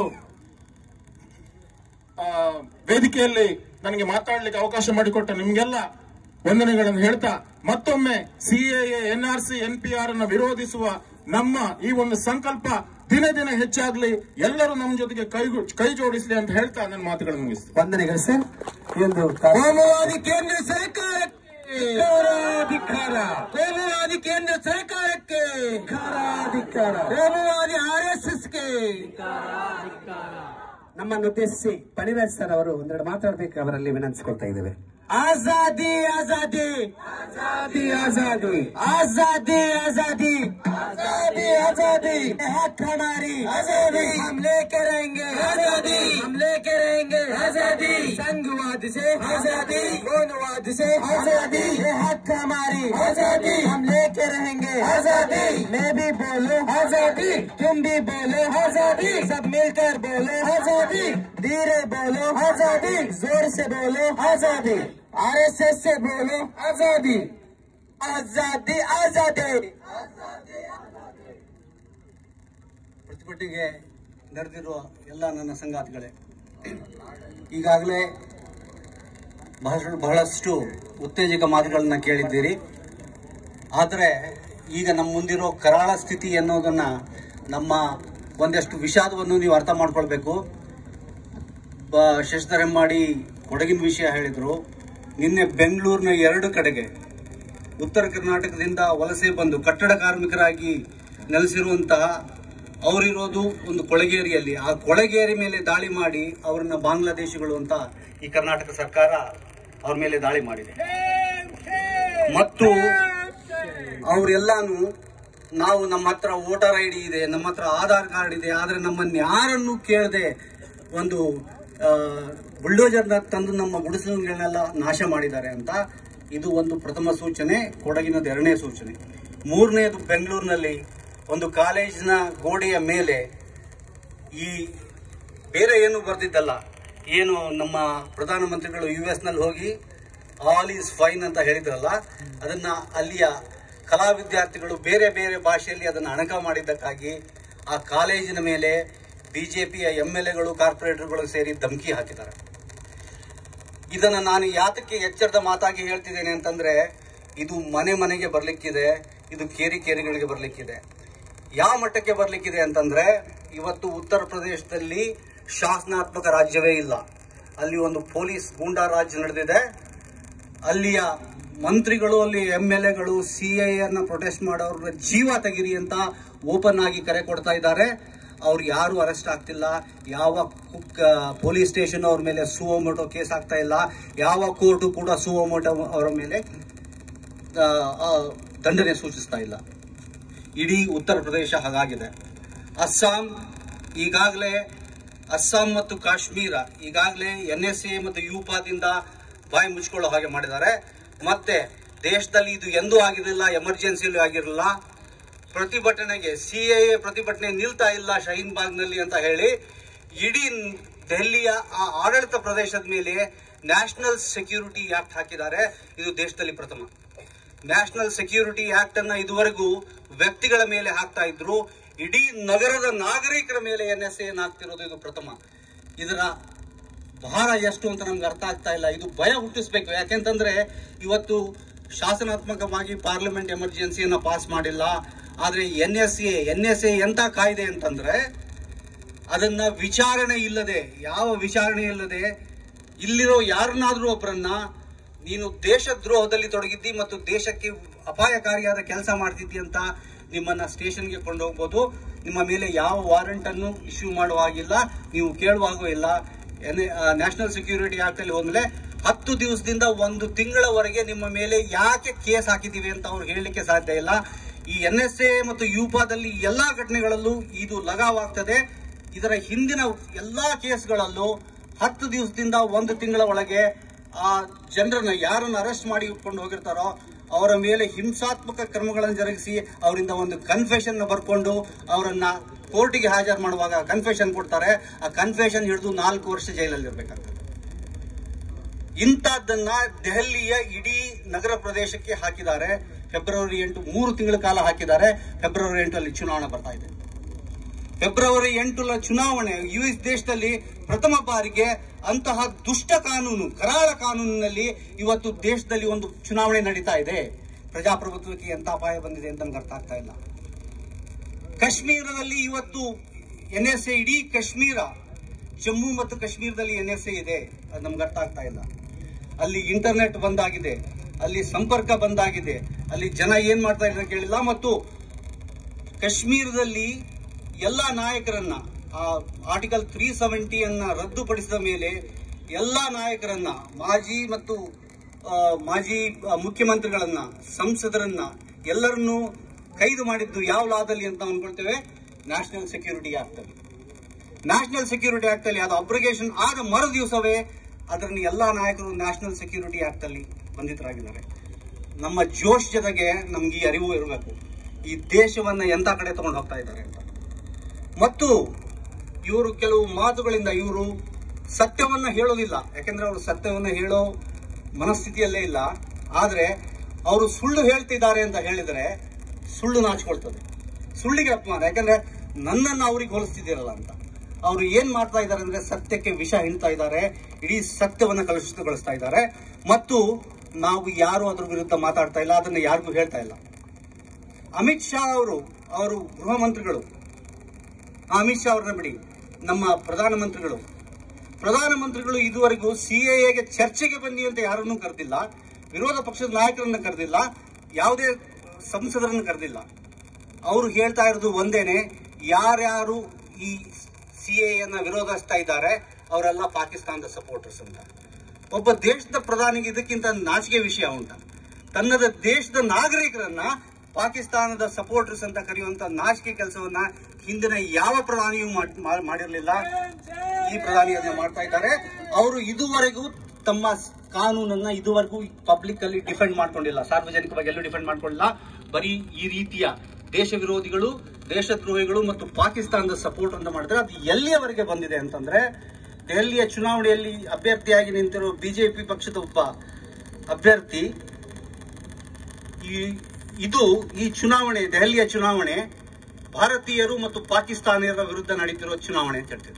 ಆ, ವೇದಿಕೆಯಲ್ಲಿ ನನಗೆ ಮಾತಾಡಲಿಕ್ಕೆ ಅವಕಾಶ ಮಾಡಿಕೊಟ್ಟ ನಿಮ್ಗೆಲ್ಲ ವಂದನೆಗಳನ್ನು ಹೇಳ್ತಾ ಮತ್ತೊಮ್ಮೆ ಸಿಎಎ ಎನ್ಆರ್ಸಿ ಎನ್ಪಿಆರ್ ಅನ್ನು ವಿರೋಧಿಸುವ ನಮ್ಮ ಈ ಒಂದು ಸಂಕಲ್ಪ ದಿನ ದಿನ ಹೆಚ್ಚಾಗ್ಲಿ ಎಲ್ಲರೂ ನಮ್ಮ ಜೊತೆಗೆ ಕೈ ಕೈ ಜೋಡಿಸ್ಲಿ ಅಂತ ಹೇಳ್ತಾ ನನ್ನ ಮಾತುಗಳನ್ನು ಮುಗಿಸ್ತೀನಿ ವಂದನೆಗಳು ಸರ್ ಈ ಒಂದು ಕಾರ್ಯ- ಕೋಮುವಾದಿ ಕೇಂದ್ರ ಸರ್ಕಾರಕ್ಕೆ ಧಿಕ್ಕಾರ ಕೋಮುವಾದಿ ಕೇಂದ್ರ ಸರ್ಕಾರಕ್ಕೆ ಧಿಕ್ಕಾರ. ಕೋಮುವಾದಿ ಆರ್ ಎಸ್ ಎಸ್ಗೆ ನಮ್ಮನ್ನು ಉದ್ದೇಶಿಸಿ ಪಣಿರಾಜ್ ಸರ್ ಅವರು ಒಂದೆರಡು ಮಾತಾಡಬೇಕು ಅವರಲ್ಲಿ ವಿನಂತಿಸಿಕೊಳ್ತಾ ಇದ್ದೇವೆ आजादी आजादी ಆಜಾದಿ ಆಜಾದಿ आजादी आजादी आजादी आजादी हक हमारी आजादी हम लेके रहेंगे आजादी हम लेके रहेंगे आजादी संघवाद से आजादी मौनवाद से आजादी ये हक हमारी आजादी हम लेके रहेंगे आजादी मैं भी बोलो आजादी तुम भी बोलो आजादी सब मिलकर बोलो आजादी धीरे बोलो आजादी जोर से बोलो आजादी आरएसएस से बोलो आजादी ಆಜಾದಿ ಆಜಾದಿ ಪ್ರತಿಭಟನೆಗೆ ನೆರೆದಿರುವ ಎಲ್ಲ ನನ್ನ ಸಂಗಾತಿಗಳೇ ಈಗಾಗಲೇ ಬಹಳ ಬಹಳಷ್ಟು ಉತ್ತೇಜಕ ಮಾತುಗಳನ್ನ ಕೇಳಿದ್ದೀರಿ ಆದರೆ ಈಗ ನಮ್ಮ ಮುಂದಿರೋ ಕರಾಳ ಸ್ಥಿತಿ ಅನ್ನೋದನ್ನ ನಮ್ಮ ಒಂದಷ್ಟು ವಿಷಾದವನ್ನು ನೀವು ಅರ್ಥ ಮಾಡ್ಕೊಳ್ಬೇಕು ಬ ಶಶಿಧರ್ ಹೆಮ್ಮಾಡಿ ಕೊಡಗಿನ ವಿಷಯ ಹೇಳಿದ್ರು ನಿನ್ನೆ ಬೆಂಗಳೂರಿನ ಎರಡು ಕಡೆಗೆ ಉತ್ತರ ಕರ್ನಾಟಕದಿಂದ ವಲಸೆ ಬಂದು ಕಟ್ಟಡ ಕಾರ್ಮಿಕರಾಗಿ ನೆಲೆಸಿರುವಂತಹ ಅವರಿರೋದು ಒಂದು ಕೊಳಗೇರಿಯಲ್ಲಿ ಆ ಕೊಳಗೇರಿ ಮೇಲೆ ದಾಳಿ ಮಾಡಿ ಅವರನ್ನ ಬಾಂಗ್ಲಾದೇಶಿಗಳು ಅಂತ ಈ ಕರ್ನಾಟಕ ಸರ್ಕಾರ ಅವ್ರ ಮೇಲೆ ದಾಳಿ ಮಾಡಿದೆ ಮತ್ತು ಅವರೆಲ್ಲಾನು ನಾವು ನಮ್ಮ ಹತ್ರ ವೋಟರ್ ಐ ಡಿ ಇದೆ ನಮ್ಮ ಹತ್ರ ಆಧಾರ್ ಕಾರ್ಡ್ ಇದೆ ಆದ್ರೆ ನಮ್ಮನ್ನು ಯಾರನ್ನು ಕೇಳದೆ ಒಂದು ಬುಲ್ಡೋಜರ್ನ ತಂದು ನಮ್ಮ ಗುಡಿಸಲುಗಳನ್ನೆಲ್ಲ ನಾಶ ಮಾಡಿದ್ದಾರೆ ಅಂತ ಇದು ಒಂದು ಪ್ರಥಮ ಸೂಚನೆ ಕೊಡಗಿನದು ಎರಡನೇ ಸೂಚನೆ ಮೂರನೇದು ಬೆಂಗಳೂರಿನಲ್ಲಿ ಒಂದು ಕಾಲೇಜಿನ ಗೋಡೆಯ ಮೇಲೆ ಈ ಬೇರೆ ಏನು ಬರ್ದಿದ್ದಲ್ಲ ಏನು ನಮ್ಮ ಪ್ರಧಾನಮಂತ್ರಿಗಳು ಯು ಎಸ್ ನಲ್ಲಿ ಹೋಗಿ ಆಲ್ ಈಸ್ ಫೈನ್ ಅಂತ ಹೇಳಿದ್ರಲ್ಲ ಅದನ್ನ ಅಲ್ಲಿಯ ಕಲಾ ವಿದ್ಯಾರ್ಥಿಗಳು ಬೇರೆ ಬೇರೆ ಭಾಷೆಯಲ್ಲಿ ಅದನ್ನು ಅಣಕ ಮಾಡಿದ್ದಕ್ಕಾಗಿ ಆ ಕಾಲೇಜಿನ ಮೇಲೆ ಬಿಜೆಪಿಯ ಎಂ ಎಲ್ ಎಗಳು ಕಾರ್ಪೊರೇಟರ್ಗಳು ಸೇರಿ ಧಮಕಿ ಹಾಕಿದ್ದಾರೆ ಇದನ್ನ ನಾನು ಯಾತಕ್ಕೆ ಎಚ್ಚರದ ಮಾತಾಗಿ ಹೇಳ್ತಿದ್ದೇನೆ ಅಂತಂದ್ರೆ ಇದು ಮನೆ ಮನೆಗೆ ಬರ್ಲಿಕ್ಕಿದೆ ಇದು ಕೇರಿ ಕೇರಿಗಳಿಗೆ ಬರ್ಲಿಕ್ಕಿದೆ ಯಾವ ಮಟ್ಟಕ್ಕೆ ಬರ್ಲಿಕ್ಕಿದೆ ಅಂತಂದ್ರೆ ಇವತ್ತು ಉತ್ತರ ಪ್ರದೇಶದಲ್ಲಿ ಶಾಸನಾತ್ಮಕ ರಾಜ್ಯವೇ ಇಲ್ಲ ಅಲ್ಲಿ ಒಂದು ಪೊಲೀಸ್ ಗೂಂಡಾ ರಾಜ್ಯ ನಡೆದಿದೆ ಅಲ್ಲಿಯ ಮಂತ್ರಿಗಳು ಅಲ್ಲಿ ಎಂ ಎಲ್ ಎಗಳು ಸಿ ಐ ಅನ್ನ ಪ್ರೊಟೆಸ್ಟ್ ಮಾಡೋರ ಜೀವ ತೆಗಿರಿ ಅಂತ ಓಪನ್ ಆಗಿ ಕರೆ ಕೊಡ್ತಾ ಇದ್ದಾರೆ ಅವ್ರು ಯಾರು ಅರೆಸ್ಟ್ ಆಗ್ತಿಲ್ಲ ಯಾವ ಕುಕ್ ಪೊಲೀಸ್ ಸ್ಟೇಷನ್ ಅವ್ರ ಮೇಲೆ ಸುವೋಮೋಟೋ ಕೇಸ್ ಆಗ್ತಾ ಇಲ್ಲ ಯಾವ ಕೋರ್ಟು ಕೂಡ ಸುವೋಮೋಟೋ ಅವರ ಮೇಲೆ ಆ, ಆ, ದಂಡನೆ ಸೂಚಿಸ್ತಾ ಇಲ್ಲ ಇಡೀ ಉತ್ತರ ಪ್ರದೇಶ ಹಾಗಾಗಿದೆ ಅಸ್ಸಾಂ ಈಗಾಗಲೇ ಅಸ್ಸಾಂ ಮತ್ತು ಕಾಶ್ಮೀರ ಈಗಾಗಲೇ ಎನ್ ಎಸ್ ಎ ಮತ್ತು ಯುಪಾದಿಂದ ಬಾಯಿ ಮುಚ್ಕೊಳ್ಳೋ ಹಾಗೆ ಮಾಡಿದ್ದಾರೆ ಮತ್ತೆ ದೇಶದಲ್ಲಿ ಇದು ಎಂದೂ ಆಗಿರಲಿಲ್ಲ ಎಮರ್ಜೆನ್ಸಿಯಲ್ಲೂ ಆಗಿರಲಿಲ್ಲ ಪ್ರತಿಭಟನೆಗೆ ಸಿ ಎ ಪ್ರತಿಭಟನೆ ನಿಲ್ತಾ ಇಲ್ಲ ಶಹೀನ್ ಬಾಗ್ನಲ್ಲಿ ಅಂತ ಹೇಳಿ ಇಡೀ ದೆಹಲಿಯ ಆ ಆಡಳಿತ ಪ್ರದೇಶದ ಮೇಲೆ ನ್ಯಾಷನಲ್ ಸೆಕ್ಯೂರಿಟಿ ಆಕ್ಟ್ ಹಾಕಿದ್ದಾರೆ ಇದು ದೇಶದಲ್ಲಿ ಪ್ರಥಮ ನ್ಯಾಷನಲ್ ಸೆಕ್ಯೂರಿಟಿ ಆಕ್ಟ್ ಅನ್ನ ಇದುವರೆಗೂ ವ್ಯಕ್ತಿಗಳ ಮೇಲೆ ಹಾಕ್ತಾ ಇದ್ರು ಇಡೀ ನಗರದ ನಾಗರಿಕರ ಮೇಲೆ ಎನ್ ಎಸ್ ಎನ್ ಹಾಕ್ತಿರೋದು ಇದು ಪ್ರಥಮ ಇದರ ಭಾರ ಎಷ್ಟು ಅಂತ ನಮ್ಗೆ ಅರ್ಥ ಆಗ್ತಾ ಇಲ್ಲ ಇದು ಭಯ ಹುಟ್ಟಿಸ್ಬೇಕು ಯಾಕೆಂತಂದ್ರೆ ಇವತ್ತು ಶಾಸನಾತ್ಮಕವಾಗಿ ಪಾರ್ಲಿಮೆಂಟ್ ಎಮರ್ಜೆನ್ಸಿಯನ್ನ ಪಾಸ್ ಮಾಡಿಲ್ಲ ಆದ್ರೆ N S A N S A ಎಂತ ಕಾಯ್ದೆ ಅಂತಂದ್ರೆ ಅದನ್ನ ವಿಚಾರಣೆ ಇಲ್ಲದೆ ಯಾವ ವಿಚಾರಣೆ ಇಲ್ಲದೆ ಇಲ್ಲಿರೋ ಯಾರನ್ನಾದ್ರೂ ಒಬ್ಬರನ್ನ ನೀನು ದೇಶದ್ರೋಹದಲ್ಲಿ ತೊಡಗಿದ್ದಿ ಮತ್ತು ದೇಶಕ್ಕೆ ಅಪಾಯಕಾರಿಯಾದ ಕೆಲಸ ಮಾಡ್ತಿದ್ದಿ ಅಂತ ನಿಮ್ಮನ್ನ ಸ್ಟೇಷನ್ಗೆ ಕೊಂಡು ಹೋಗ್ಬೋದು ನಿಮ್ಮ ಮೇಲೆ ಯಾವ ವಾರೆಂಟ್ ಅನ್ನು ಇಶ್ಯೂ ಮಾಡುವ ಹಾಗಿಲ್ಲ ನೀವು ಕೇಳುವಾಗೂ ಇಲ್ಲ ನ್ಯಾಷನಲ್ ಸೆಕ್ಯೂರಿಟಿ ಆಕ್ಟ್ ಅಲ್ಲಿ ಹೋದ್ಮೇಲೆ ಹತ್ತು ದಿವಸದಿಂದ ಒಂದು ತಿಂಗಳವರೆಗೆ ನಿಮ್ಮ ಮೇಲೆ ಯಾಕೆ ಕೇಸ್ ಹಾಕಿದೀವಿ ಅಂತ ಅವ್ರು ಹೇಳಲಿಕ್ಕೆ ಸಾಧ್ಯ ಇಲ್ಲ ಈ ಎನ್ ಎಸ್ ಎ ಮತ್ತು ಯುಪಾದಲ್ಲಿ ಎಲ್ಲಾ ಘಟನೆಗಳಲ್ಲೂ ಇದು ಲಗಾವಾಗ್ತದೆ ಇದರ ಹಿಂದಿನ ಎಲ್ಲಾ ಕೇಸ್ಗಳಲ್ಲೂ ಹತ್ತು ದಿವಸದಿಂದ ಒಂದು ತಿಂಗಳ ಒಳಗೆ ಆ ಜನರನ್ನ ಯಾರನ್ನ ಅರೆಸ್ಟ್ ಮಾಡಿ ಇಟ್ಕೊಂಡು ಹೋಗಿರ್ತಾರೋ ಅವರ ಮೇಲೆ ಹಿಂಸಾತ್ಮಕ ಕ್ರಮಗಳನ್ನು ಜರುಗಿಸಿ ಅವರಿಂದ ಒಂದು ಕನ್ಫೆಷನ್ ಬರ್ಕೊಂಡು ಅವರನ್ನ ಕೋರ್ಟಿಗೆ ಹಾಜರು ಮಾಡುವಾಗ ಕನ್ಫೆಷನ್ ಕೊಡ್ತಾರೆ ಆ ಕನ್ಫೆಷನ್ ಹಿಡಿದು ನಾಲ್ಕು ವರ್ಷ ಜೈಲಲ್ಲಿ ಇರ್ಬೇಕಾಗ್ತದೆ ಇಂಥದ್ದನ್ನ ದೆಹಲಿಯ ಇಡೀ ನಗರ ಪ್ರದೇಶಕ್ಕೆ ಹಾಕಿದ್ದಾರೆ ಫೆಬ್ರವರಿ ಎಂಟು ಮೂರು ತಿಂಗಳ ಕಾಲ ಹಾಕಿದ್ದಾರೆ ಫೆಬ್ರವರಿ ಎಂಟಲ್ಲಿ ಚುನಾವಣೆ ಬರ್ತಾ ಇದೆ ಫೆಬ್ರವರಿ ಎಂಟು ಚುನಾವಣೆ ಯು ಎಸ್ ದೇಶದಲ್ಲಿ ಪ್ರಥಮ ಬಾರಿಗೆ ಅಂತಹ ದುಷ್ಟ ಕಾನೂನು ಕರಾಳ ಕಾನೂನಿನಲ್ಲಿ ಇವತ್ತು ದೇಶದಲ್ಲಿ ಒಂದು ಚುನಾವಣೆ ನಡೀತಾ ಇದೆ ಪ್ರಜಾಪ್ರಭುತ್ವಕ್ಕೆ ಎಂತ ಅಪಾಯ ಬಂದಿದೆ ಅಂತ ನಮ್ಗೆ ಅರ್ಥ ಆಗ್ತಾ ಇಲ್ಲ ಕಾಶ್ಮೀರದಲ್ಲಿ ಇವತ್ತು ಎನ್ ಎಸ್ ಎ ಇಡೀ ಕಾಶ್ಮೀರ ಜಮ್ಮು ಮತ್ತು ಕಾಶ್ಮೀರದಲ್ಲಿ ಎನ್ ಎಸ್ ಎ ಇದೆ ಅದು ನಮ್ಗೆ ಅರ್ಥ ಆಗ್ತಾ ಇಲ್ಲ ಅಲ್ಲಿ ಇಂಟರ್ನೆಟ್ ಬಂದಾಗಿದೆ ಅಲ್ಲಿ ಸಂಪರ್ಕ ಬಂದಾಗಿದೆ ಅಲ್ಲಿ ಜನ ಏನ್ ಮಾಡ್ತಾ ಇದ್ದಾರೆ ಕೇಳಿಲ್ಲ ಮತ್ತು ಕಾಶ್ಮೀರದಲ್ಲಿ ಎಲ್ಲ ನಾಯಕರನ್ನ ಆ ಆರ್ಟಿಕಲ್ ತ್ರೀ ಸೆವೆಂಟಿಯನ್ನ ರದ್ದುಪಡಿಸಿದ ಮೇಲೆ ಎಲ್ಲ ನಾಯಕರನ್ನ ಮಾಜಿ ಮತ್ತು ಆ, ಮಾಜಿ ಆ, ಮುಖ್ಯಮಂತ್ರಿಗಳನ್ನ ಸಂಸದರನ್ನ ಎಲ್ಲರನ್ನೂ ಕೈದು ಮಾಡಿದ್ದು ಯಾವ ಲಾದಲ್ಲಿ ಅಂತ ಅನ್ಕೊಳ್ತೇವೆ ನ್ಯಾಷನಲ್ ಸೆಕ್ಯೂರಿಟಿ ಆಕ್ಟ್ ಅಲ್ಲಿ ನ್ಯಾಷನಲ್ ಸೆಕ್ಯೂರಿಟಿ ಆಕ್ಟ್ ಅಲ್ಲಿ ಅದು ಅಬ್ರಿಗೇಷನ್ ಆದ ಮರು ದಿವಸವೇ ಅದರಲ್ಲಿ ಎಲ್ಲಾ ನಾಯಕರು ನ್ಯಾಷನಲ್ ಸೆಕ್ಯೂರಿಟಿ ಆಕ್ಟ್ ಅಲ್ಲಿ ಬಂಧಿತರಾಗಿದ್ದಾರೆ ನಮ್ಮ ಜೋಶ್ ಜೊತೆಗೆ ನಮ್ಗೆ ಈ ಅರಿವು ಇರಬೇಕು ಈ ದೇಶವನ್ನ ಎಂತ ಕಡೆ ತಗೊಂಡು ಹೋಗ್ತಾ ಇದ್ದಾರೆ ಅಂತ ಮತ್ತು ಇವರು ಕೆಲವು ಮಾತುಗಳಿಂದ ಇವರು ಸತ್ಯವನ್ನ ಹೇಳೋದಿಲ್ಲ ಯಾಕೆಂದ್ರೆ ಅವರು ಸತ್ಯವನ್ನ ಹೇಳೋ ಮನಸ್ಥಿತಿಯಲ್ಲೇ ಇಲ್ಲ ಆದ್ರೆ ಅವರು ಸುಳ್ಳು ಹೇಳ್ತಿದ್ದಾರೆ ಅಂತ ಹೇಳಿದ್ರೆ ಸುಳ್ಳು ನಾಚಿಕೊಳ್ತದೆ ಸುಳ್ಳಿಗೆ ಅಪಮಾನ ಯಾಕಂದ್ರೆ ನನ್ನನ್ನು ಅವ್ರಿಗೆ ಹೋಲಿಸ್ತಿದ್ದೀರಲ್ಲ ಅಂತ ಅವರು ಏನ್ ಮಾಡ್ತಾ ಇದ್ದಾರೆ ಅಂದ್ರೆ ಸತ್ಯಕ್ಕೆ ವಿಷ ಹಿಂಡ್ತಾ ಇದ್ದಾರೆ ಇಡೀ ಸತ್ಯವನ್ನ ಕಲುಷಿತಗೊಳಿಸ್ತಾ ಇದ್ದಾರೆ ಮತ್ತು ನಾವು ಯಾರು ಅದ್ರ ವಿರುದ್ಧ ಮಾತಾಡ್ತಾ ಇಲ್ಲ ಅದನ್ನ ಯಾರಿಗೂ ಹೇಳ್ತಾ ಇಲ್ಲ ಅಮಿತ್ ಶಾ ಅವರು ಅವರು ಗೃಹ ಮಂತ್ರಿಗಳು ಆ ಅಮಿತ್ ಶಾ ಅವ್ರನ್ನ ಬಿಡಿ ನಮ್ಮ ಪ್ರಧಾನಮಂತ್ರಿಗಳು ಪ್ರಧಾನಮಂತ್ರಿಗಳು ಇದುವರೆಗೂ ಸಿಎಎಗೆ ಚರ್ಚೆಗೆ ಬನ್ನಿ ಅಂತ ಯಾರನ್ನೂ ಕರೆದಿಲ್ಲ ವಿರೋಧ ಪಕ್ಷದ ನಾಯಕರನ್ನ ಕರೆದಿಲ್ಲ ಯಾವುದೇ ಸಂಸದರನ್ನು ಕರೆದಿಲ್ಲ ಅವರು ಹೇಳ್ತಾ ಇರೋದು ಒಂದೇನೆ ಯಾರ್ಯಾರು ಈ ಸಿಎಎನ್ನ ವಿರೋಧಿಸ್ತಾ ಇದ್ದಾರೆ ಅವರೆಲ್ಲ ಪಾಕಿಸ್ತಾನದ ಸಪೋರ್ಟರ್ಸ್ ಅಂತ ಒಬ್ಬ ದೇಶದ ಪ್ರಧಾನಿಗೆ ಇದಕ್ಕಿಂತ ನಾಚಿಕೆ ವಿಷಯ ಉಂಟ ತನ್ನದ ದೇಶದ ನಾಗರಿಕರನ್ನ ಪಾಕಿಸ್ತಾನದ ಸಪೋರ್ಟರ್ಸ್ ಅಂತ ಕರೆಯುವಂತ ನಾಚಿಕೆ ಕೆಲಸವನ್ನ ಹಿಂದಿನ ಯಾವ ಪ್ರಧಾನಿಯೂ ಮಾಡ್- ಮಾ- ಮಾಡಿರ್ಲಿಲ್ಲ ಈ ಪ್ರಧಾನಿ ಅದನ್ನ ಮಾಡ್ತಾ ಇದ್ದಾರೆ ಅವರು ಇದುವರೆಗೂ ತಮ್ಮ ಕಾನೂನನ್ನ ಇದುವರೆಗೂ ಪಬ್ಲಿಕ್ ಅಲ್ಲಿ ಡಿಫೆಂಡ್ ಮಾಡ್ಕೊಂಡಿಲ್ಲ ಸಾರ್ವಜನಿಕವಾಗಿ ಎಲ್ಲೂ ಡಿಫೆಂಡ್ ಮಾಡ್ಕೊಂಡಿಲ್ಲ ಬರೀ ಈ ರೀತಿಯ ದೇಶ ವಿರೋಧಿಗಳು ದೇಶದ್ರೋಹಿಗಳು ಮತ್ತು ಪಾಕಿಸ್ತಾನದ ಸಪೋರ್ಟ್ ಅಂತ ಮಾಡಿದ್ರೆ ಅದು ಎಲ್ಲಿಯವರೆಗೆ ಬಂದಿದೆ ಅಂತಂದ್ರೆ ದೆಹಲಿಯ ಚುನಾವಣೆಯಲ್ಲಿ ಅಭ್ಯರ್ಥಿಯಾಗಿ ನಿಂತಿರೋ ಬಿಜೆಪಿ ಪಕ್ಷದ ಒಬ್ಬ ಅಭ್ಯರ್ಥಿ ಈ ಇದು ಈ ಚುನಾವಣೆ ದೆಹಲಿಯ ಚುನಾವಣೆ ಭಾರತೀಯರು ಮತ್ತು ಪಾಕಿಸ್ತಾನಿಯರ ವಿರುದ್ಧ ನಡೀತಿರೋ ಚುನಾವಣೆ ಅಂತ ಹೇಳ್ತಿದ್ರು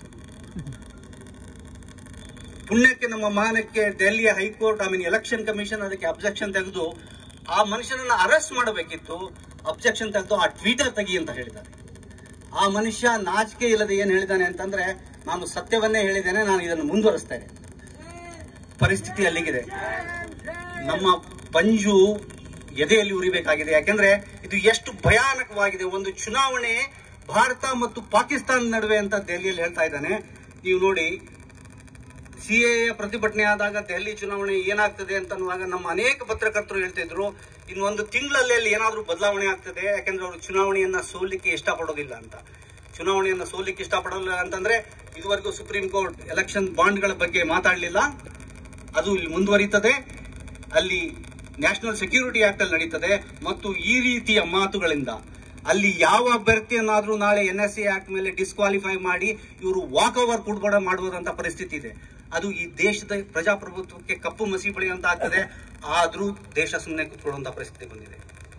ಪುಣ್ಯಕ್ಕೆ ನಮ್ಮ ಮಾನಕ್ಕೆ ದೆಹಲಿಯ high court I mean election commission ಅದಕ್ಕೆ ಅಬ್ಜೆಕ್ಷನ್ ತೆಗೆದು ಆ ಮನುಷ್ಯನನ್ನ ಅರೆಸ್ಟ್ ಮಾಡಬೇಕಿತ್ತು ಅಬ್ಜೆಕ್ಷನ್ ತೆಗೆದು ಆ ಟ್ವೀಟರ್ ತೆಗಿ ಅಂತ ಹೇಳಿದ್ದಾರೆ ಆ ಮನುಷ್ಯ ನಾಚಿಕೆ ಇಲ್ಲದೆ ಏನ್ ಹೇಳಿದಾನೆ ಅಂತಂದ್ರೆ ನಾನು ಸತ್ಯವನ್ನೇ ಹೇಳಿದ್ದೇನೆ ನಾನು ಇದನ್ನು ಮುಂದುವರಿಸ್ತೇನೆ ಪರಿಸ್ಥಿತಿ ಅಲ್ಲಿಗಿದೆ ನಮ್ಮ ಪಂಜು ಎದೆಯಲ್ಲಿ ಉರಿಬೇಕಾಗಿದೆ ಯಾಕೆಂದ್ರೆ ಇದು ಎಷ್ಟು ಭಯಾನಕವಾಗಿದೆ ಒಂದು ಚುನಾವಣೆ ಭಾರತ ಮತ್ತು ಪಾಕಿಸ್ತಾನ ನಡುವೆ ಅಂತ ದೆಹಲಿಯಲ್ಲಿ ಹೇಳ್ತಾ ಇದ್ದಾನೆ ನೀವು ನೋಡಿ ಸಿಎಎ ಪ್ರತಿಭಟನೆ ಆದಾಗ ದೆಹಲಿ ಚುನಾವಣೆ ಏನಾಗ್ತದೆ ಅಂತ ಅನ್ನುವಾಗ ನಮ್ಮ ಅನೇಕ ಪತ್ರಕರ್ತರು ಹೇಳ್ತಿದ್ರು ಇನ್ನೊಂದು ತಿಂಗಳಲ್ಲಿ ಅಲ್ಲಿ ಏನಾದ್ರೂ ಬದಲಾವಣೆ ಆಗ್ತದೆ ಯಾಕಂದ್ರೆ ಅವರು ಚುನಾವಣೆಯನ್ನ ಸೋಲಿಕ್ಕೆ ಇಷ್ಟಪಡೋದಿಲ್ಲ ಅಂತ ಚುನಾವಣೆಯನ್ನ ಸೋಲಿಕ್ಕೆ ಇಷ್ಟಪಡೋಲ್ಲ ಅಂತಂದ್ರೆ ಇದುವರೆಗೂ ಸುಪ್ರೀಂ ಕೋರ್ಟ್ ಎಲೆಕ್ಷನ್ ಬಾಂಡ್ಗಳ ಬಗ್ಗೆ ಮಾತಾಡಲಿಲ್ಲ ಅದು ಇಲ್ಲಿ ಮುಂದುವರಿತದೆ ಅಲ್ಲಿ ನ್ಯಾಷನಲ್ ಸೆಕ್ಯೂರಿಟಿ ಆಕ್ಟ್ ಅಲ್ಲಿ ನಡೀತದೆ ಮತ್ತು ಈ ರೀತಿಯ ಮಾತುಗಳಿಂದ ಅಲ್ಲಿ ಯಾವ ಅಭ್ಯರ್ಥಿಯನ್ನಾದ್ರೂ ನಾಳೆ ಎನ್ ಎಸ್ ಸಿ ಆಕ್ಟ್ ಮೇಲೆ ಡಿಸ್ಕ್ವಾಲಿಫೈ ಮಾಡಿ ಇವರು ವಾಕ್ ಓವರ್ ಕುಡ್ಬಡ ಮಾಡುವುದಂತ ಪರಿಸ್ಥಿತಿ ಇದೆ ಅದು ಈ ದೇಶದ ಪ್ರಜಾಪ್ರಭುತ್ವಕ್ಕೆ ಕಪ್ಪು ಮಸಿ ಬಳಿಯುವಂತ ಆಗ್ತದೆ ಆದ್ರೂ ದೇಶ ಸುಮ್ಮನೆ ಕೂತ್ಕೊಳ್ಳುವಂತ ಪರಿಸ್ಥಿತಿ ಬಂದಿದೆ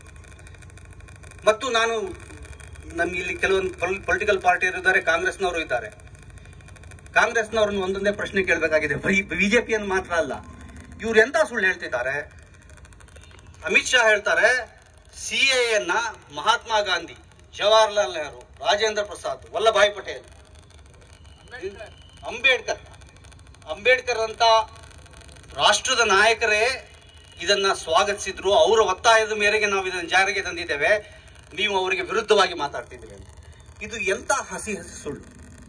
ಮತ್ತು ನಾನು ನಮ್ಮ ಇಲ್ಲಿ ಕೆಲವೊಂದು ಪೊಲಿಟಿಕಲ್ ಪಾರ್ಟಿ ಇದ್ದಾರೆ ಕಾಂಗ್ರೆಸ್ನವರು ಇದ್ದಾರೆ ಕಾಂಗ್ರೆಸ್ನವ್ರನ್ನ ಒಂದೊಂದೇ ಪ್ರಶ್ನೆ ಕೇಳಬೇಕಾಗಿದೆ ಬರೀ ಬಿಜೆಪಿಯನ್ನು ಮಾತ್ರ ಅಲ್ಲ ಇವ್ರು ಎಂತ ಸುಳ್ಳು ಹೇಳ್ತಿದ್ದಾರೆ ಅಮಿತ್ ಶಾ ಹೇಳ್ತಾರೆ ಸಿಎಯನ್ನ ಮಹಾತ್ಮ ಗಾಂಧಿ ಜವಾಹರ್ಲಾಲ್ ನೆಹರು ರಾಜೇಂದ್ರ ಪ್ರಸಾದ್ ವಲ್ಲಭಾಯ್ ಪಟೇಲ್ ಅಂಬೇಡ್ಕರ್ ಅಂಬೇಡ್ಕರ್ ಅಂತ ರಾಷ್ಟ್ರದ ನಾಯಕರೇ ಇದನ್ನ ಸ್ವಾಗತಿಸಿದ್ರು ಅವರ ಒತ್ತಾಯದ ಮೇರೆಗೆ ನಾವು ಇದನ್ನು ಜಾರಿಗೆ ತಂದಿದ್ದೇವೆ ನೀವು ಅವರಿಗೆ ವಿರುದ್ಧವಾಗಿ ಮಾತಾಡ್ತಿದ್ದೀವಿ ಅಂತ ಇದು ಎಂತ ಹಸಿ ಹಸಿ ಸುಳ್ಳು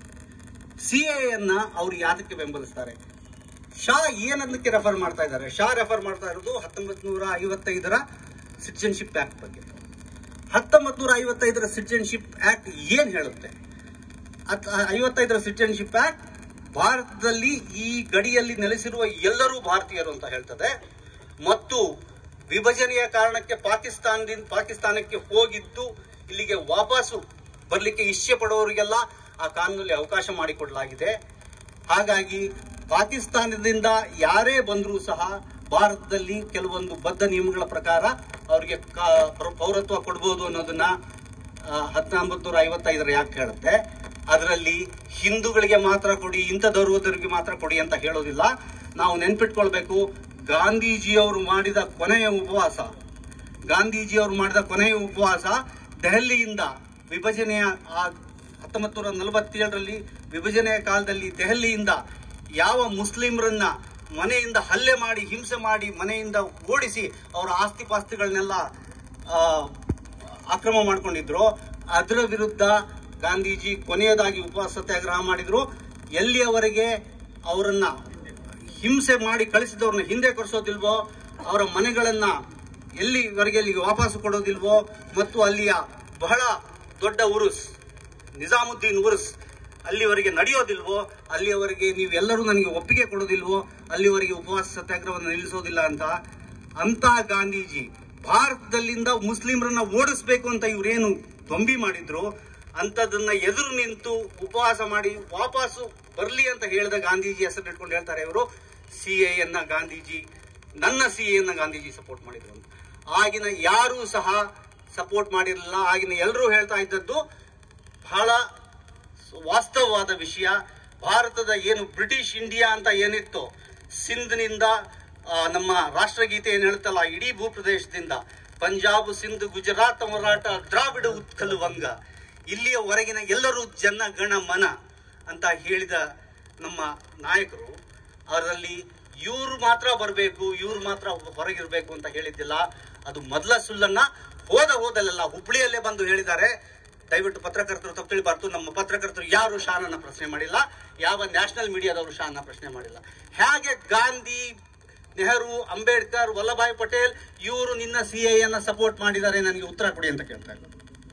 ಸಿಎಯನ್ನ ಅವ್ರು ಯಾತಕ್ಕೆ ಬೆಂಬಲಿಸ್ತಾರೆ ಶಾ ಏನನ್ನಕ್ಕೆ ರೆಫರ್ ಮಾಡ್ತಾ ಇದ್ದಾರೆ ಶಾ ರೆಫರ್ ಮಾಡ್ತಾ ಇರೋದು ಹತ್ತೊಂಬತ್ ನೂರ ಐವತ್ತೈದರ ಸಿಟಿಜನ್ಶಿಪ್ ಆಕ್ಟ್ ಬಗ್ಗೆ ಹತ್ತೊಂಬತ್ ನೂರ ಐವತ್ತೈದರ ಸಿಟಿಜನ್ಶಿಪ್ ಆಕ್ಟ್ ಏನ್ ಹೇಳುತ್ತೆ ಅತ್- ಐವತ್ತೈದರ ಸಿಟಿಜನ್ಶಿಪ್ ಆಕ್ಟ್ ಭಾರತದಲ್ಲಿ ಈ ಗಡಿಯಲ್ಲಿ ನೆಲೆಸಿರುವ ಎಲ್ಲರೂ ಭಾರತೀಯರು ಅಂತ ಹೇಳ್ತದೆ ಮತ್ತು ವಿಭಜನೆಯ ಕಾರಣಕ್ಕೆ ಪಾಕಿಸ್ತಾನದಿಂದ ಪಾಕಿಸ್ತಾನಕ್ಕೆ ಹೋಗಿದ್ದು ಇಲ್ಲಿಗೆ ವಾಪಸ್ಸು ಬರಲಿಕ್ಕೆ ಇಚ್ಛೆ ಪಡುವವರಿಗೆಲ್ಲ ಆ ಕಾನೂನಲ್ಲಿ ಅವಕಾಶ ಮಾಡಿಕೊಡಲಾಗಿದೆ ಹಾಗಾಗಿ ಪಾಕಿಸ್ತಾನದಿಂದ ಯಾರೇ ಬಂದರೂ ಸಹ ಭಾರತದಲ್ಲಿ ಕೆಲವೊಂದು ಬದ್ಧ ನಿಯಮಗಳ ಪ್ರಕಾರ ಅವರಿಗೆ ಕಾ- ಪ್ರ- ಪೌರತ್ವ ಕೊಡ್ಬೋದು ಅನ್ನೋದನ್ನ ಹತ್ತೊಂಬತ್ತು ನೂರ ಐವತ್ತೈದರ ಯಾಕೆ ಹೇಳುತ್ತೆ ಅದರಲ್ಲಿ ಹಿಂದೂಗಳಿಗೆ ಮಾತ್ರ ಕೊಡಿ ಇಂಥದವರಿಗೆ ಮಾತ್ರ ಕೊಡಿ ಅಂತ ಹೇಳೋದಿಲ್ಲ ನಾವು ನೆನ್ಪಿಟ್ಕೊಳ್ಬೇಕು ಗಾಂಧೀಜಿಯವರು ಮಾಡಿದ ಕೊನೆಯ ಉಪವಾಸ ಗಾಂಧೀಜಿಯವರು ಮಾಡಿದ ಕೊನೆಯ ಉಪವಾಸ ದೆಹಲಿಯಿಂದ ವಿಭಜನೆಯ ಆ ಹತ್ತೊಂಬತ್ತು ನೂರ ನಲವತ್ತೇಳರಲ್ಲಿ ವಿಭಜನೆಯ ಕಾಲದಲ್ಲಿ ದೆಹಲಿಯಿಂದ ಯಾವ ಮುಸ್ಲಿಮರನ್ನ ಮನೆಯಿಂದ ಹಲ್ಲೆ ಮಾಡಿ ಹಿಂಸೆ ಮಾಡಿ ಮನೆಯಿಂದ ಓಡಿಸಿ ಅವರ ಆಸ್ತಿ ಪಾಸ್ತಿಗಳನ್ನೆಲ್ಲ ಆ, ಆಕ್ರಮ ಮಾಡ್ಕೊಂಡಿದ್ರು ಅದರ ವಿರುದ್ಧ ಗಾಂಧೀಜಿ ಕೊನೆಯದಾಗಿ ಉಪವಾಸ ಸತ್ಯಾಗ್ರಹ ಮಾಡಿದ್ರು ಎಲ್ಲಿಯವರೆಗೆ ಅವರನ್ನ ಹಿಂಸೆ ಮಾಡಿ ಕಳಿಸಿದವ್ರನ್ನ ಹಿಂದೆ ಕರೆಸೋದಿಲ್ವೋ ಅವರ ಮನೆಗಳನ್ನ ಎಲ್ಲಿವರೆಗೆ ಅಲ್ಲಿಗೆ ವಾಪಸ್ ಕೊಡೋದಿಲ್ವೋ ಮತ್ತು ಅಲ್ಲಿಯ ಬಹಳ ದೊಡ್ಡ ಉರುಸ್ ನಿಜಾಮುದ್ದೀನ್ ಉರುಸ್ ಅಲ್ಲಿವರೆಗೆ ನಡೆಯೋದಿಲ್ವೋ ಅಲ್ಲಿಯವರೆಗೆ ನೀವೆಲ್ಲರೂ ನನಗೆ ಒಪ್ಪಿಗೆ ಕೊಡೋದಿಲ್ವೋ ಅಲ್ಲಿವರೆಗೆ ಉಪವಾಸ ಸತ್ಯಾಗ್ರಹವನ್ನು ನಿಲ್ಲಿಸೋದಿಲ್ಲ ಅಂತ ಅಂತ ಗಾಂಧೀಜಿ ಭಾರತದಲ್ಲಿಂದ ಮುಸ್ಲಿಮರನ್ನ ಓಡಿಸ್ಬೇಕು ಅಂತ ಇವರೇನು ದೊಂಬಿ ಮಾಡಿದ್ರು ಅಂತದನ್ನ ಎದುರು ನಿಂತು ಉಪವಾಸ ಮಾಡಿ ವಾಪಸ್ಸು ಬರ್ಲಿ ಅಂತ ಹೇಳಿದ ಗಾಂಧೀಜಿ ಹೆಸರು ಇಟ್ಕೊಂಡು ಹೇಳ್ತಾರೆ ಇವರು ಸಿ ಎನ್ನ ಗಾಂಧೀಜಿ ನನ್ನ ಸಿ ಎನ್ನ ಗಾಂಧೀಜಿ ಸಪೋರ್ಟ್ ಮಾಡಿದ್ರು ಅಂತ ಆಗಿನ ಯಾರೂ ಸಹ ಸಪೋರ್ಟ್ ಮಾಡಿರಲಿಲ್ಲ ಆಗಿನ ಎಲ್ಲರೂ ಹೇಳ್ತಾ ಇದ್ದದ್ದು ಬಹಳ ವಾಸ್ತವವಾದ ವಿಷಯ ಭಾರತದ ಏನು ಬ್ರಿಟಿಷ್ ಇಂಡಿಯಾ ಅಂತ ಏನಿತ್ತು ಸಿಂಧ್ನಿಂದ ಆ, ನಮ್ಮ ರಾಷ್ಟ್ರಗೀತೆ ಏನ್ ಹೇಳ್ತಲ್ಲ ಇಡೀ ಭೂಪ್ರದೇಶದಿಂದ ಪಂಜಾಬ್ ಸಿಂಧ್ ಗುಜರಾತ್ ಮರಾಠ ದ್ರಾವಿಡ ಉತ್ಕಲ್ ವಂಗ ಇಲ್ಲಿಯ ಹೊರಗಿನ ಎಲ್ಲರೂ ಜನ ಗಣ ಮನ ಅಂತ ಹೇಳಿದ ನಮ್ಮ ನಾಯಕರು ಅದರಲ್ಲಿ ಇವ್ರು ಮಾತ್ರ ಬರಬೇಕು ಇವ್ರು ಮಾತ್ರ ಹೊರಗಿರ್ಬೇಕು ಅಂತ ಹೇಳಿದ್ದಿಲ್ಲ ಅದು ಮೊದಲ ಸುಳ್ಳನ್ನ ಹೋದ ಹೋದಲ್ಲೆಲ್ಲ ಹುಬ್ಳಿಯಲ್ಲೇ ಬಂದು ಹೇಳಿದ್ದಾರೆ ದಯವಿಟ್ಟು ಪತ್ರಕರ್ತರು ತಪ್ಪು ತಿಳಿಬಾರ್ದು ನಮ್ಮ ಪತ್ರಕರ್ತರು ಯಾರು ಶಾನನ್ನ ಪ್ರಶ್ನೆ ಮಾಡಿಲ್ಲ ಯಾವ ನ್ಯಾಷನಲ್ ಮೀಡಿಯಾದವರು ಶಾನ ಪ್ರಶ್ನೆ ಮಾಡಿಲ್ಲ ಹೇಗೆ ಗಾಂಧಿ ನೆಹರು ಅಂಬೇಡ್ಕರ್ ವಲ್ಲಭಾಯ್ ಪಟೇಲ್ ಇವರು ನಿನ್ನ ಸಿ ಅನ್ನ ಸಪೋರ್ಟ್ ಮಾಡಿದ್ದಾರೆ ನನಗೆ ಉತ್ತರ ಕೊಡಿ ಅಂತ ಕೇಳ್ತಾ ಇದ್ದಾರೆ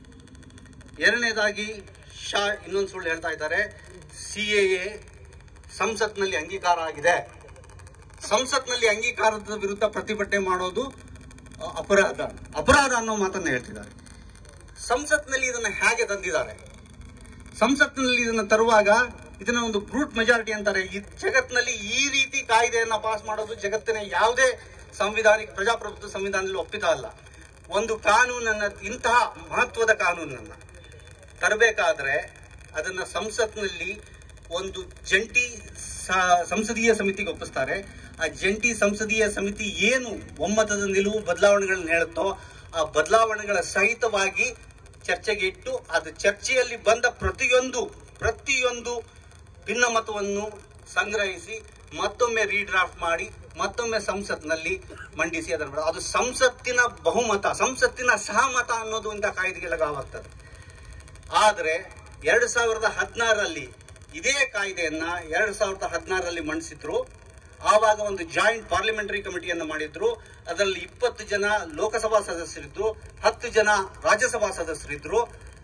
ಎರಡನೇದಾಗಿ ಶಾ ಇನ್ನೊಂದು ಸುಳ್ಳು ಹೇಳ್ತಾ ಇದ್ದಾರೆ ಸಿ ಎ ಸಂಸತ್ನಲ್ಲಿ ಅಂಗೀಕಾರ ಆಗಿದೆ ಸಂಸತ್ನಲ್ಲಿ ಅಂಗೀಕಾರದ ವಿರುದ್ಧ ಪ್ರತಿಭಟನೆ ಮಾಡೋದು ಅ, ಅಪರಾಧ ಅಪರಾಧ ಅನ್ನೋ ಮಾತನ್ನ ಹೇಳ್ತಿದ್ದಾರೆ ಸಂಸತ್ನಲ್ಲಿ ಇದನ್ನ ಹೇಗೆ ತಂದಿದ್ದಾರೆ ಸಂಸತ್ನಲ್ಲಿ ಇದನ್ನ ತರುವಾಗ ಇದನ್ನ ಒಂದು ಬ್ರೂಟ್ ಮೆಜಾರಿಟಿ ಅಂತಾರೆ ಈ ಜಗತ್ತಿನಲ್ಲಿ ಈ ರೀತಿ ಕಾಯ್ದೆಯನ್ನ ಪಾಸ್ ಮಾಡೋದು ಜಗತ್ತಿನ ಯಾವುದೇ ಸಂವಿಧಾನಿಕ ಪ್ರಜಾಪ್ರಭುತ್ವ ಸಂವಿಧಾನದಲ್ಲಿ ಒಪ್ಪಿತ ಅಲ್ಲ ಒಂದು ಕಾನೂನನ್ನ ಇಂತಹ ಮಹತ್ವದ ಕಾನೂನನ್ನ ತರಬೇಕಾದ್ರೆ ಅದನ್ನ ಸಂಸತ್ನಲ್ಲಿ ಒಂದು ಜಂಟಿ ಸ- ಸಂಸದೀಯ ಸಮಿತಿಗೆ ಒಪ್ಪಿಸ್ತಾರೆ ಆ ಜಂಟಿ ಸಂಸದೀಯ ಸಮಿತಿ ಏನು ಒಮ್ಮತದ ನಿಲುವು ಬದಲಾವಣೆಗಳನ್ನ ಹೇಳುತ್ತೋ ಆ ಬದಲಾವಣೆಗಳ ಸಹಿತವಾಗಿ ಚರ್ಚೆಗೆ ಇಟ್ಟು ಅದು ಚರ್ಚೆಯಲ್ಲಿ ಬಂದ ಪ್ರತಿಯೊಂದು ಪ್ರತಿಯೊಂದು ಭಿನ್ನಮತವನ್ನು ಸಂಗ್ರಹಿಸಿ ಮತ್ತೊಮ್ಮೆ ರೀಡ್ರಾಫ್ಟ್ ಮಾಡಿ ಮತ್ತೊಮ್ಮೆ ಸಂಸತ್ನಲ್ಲಿ ಮಂಡಿಸಿ ಅದರ ಮೇಲೆ- ಅದು ಸಂಸತ್ತಿನ ಬಹುಮತ ಸಂಸತ್ತಿನ ಸಹಮತ ಅನ್ನೋದು ಇಂಥ ಕಾಯ್ದೆಗೆ ಲಗಾವಾಗ್ತದೆ ಆದರೆ ಎರಡು ಸಾವಿರದ ಹದಿನಾರರಲ್ಲಿ ಇದೇ ಕಾಯ್ದೆಯನ್ನ ಎರಡ್ ಸಾವಿರದ ಹದಿನಾರರಲ್ಲಿ ಮಂಡಿಸಿದ್ರು ಆವಾಗ ಒಂದು ಜಾಯಿಂಟ್ ಪಾರ್ಲಿಮೆಂಟರಿ ಕಮಿಟಿಯನ್ನು ಮಾಡಿದ್ರು ಅದರಲ್ಲಿ ಇಪ್ಪತ್ತು ಜನ ಲೋಕಸಭಾ ಸದಸ್ಯರಿದ್ರು ಹತ್ತು ಜನ ರಾಜ್ಯಸಭಾ ಸದಸ್ಯರಿದ್ರು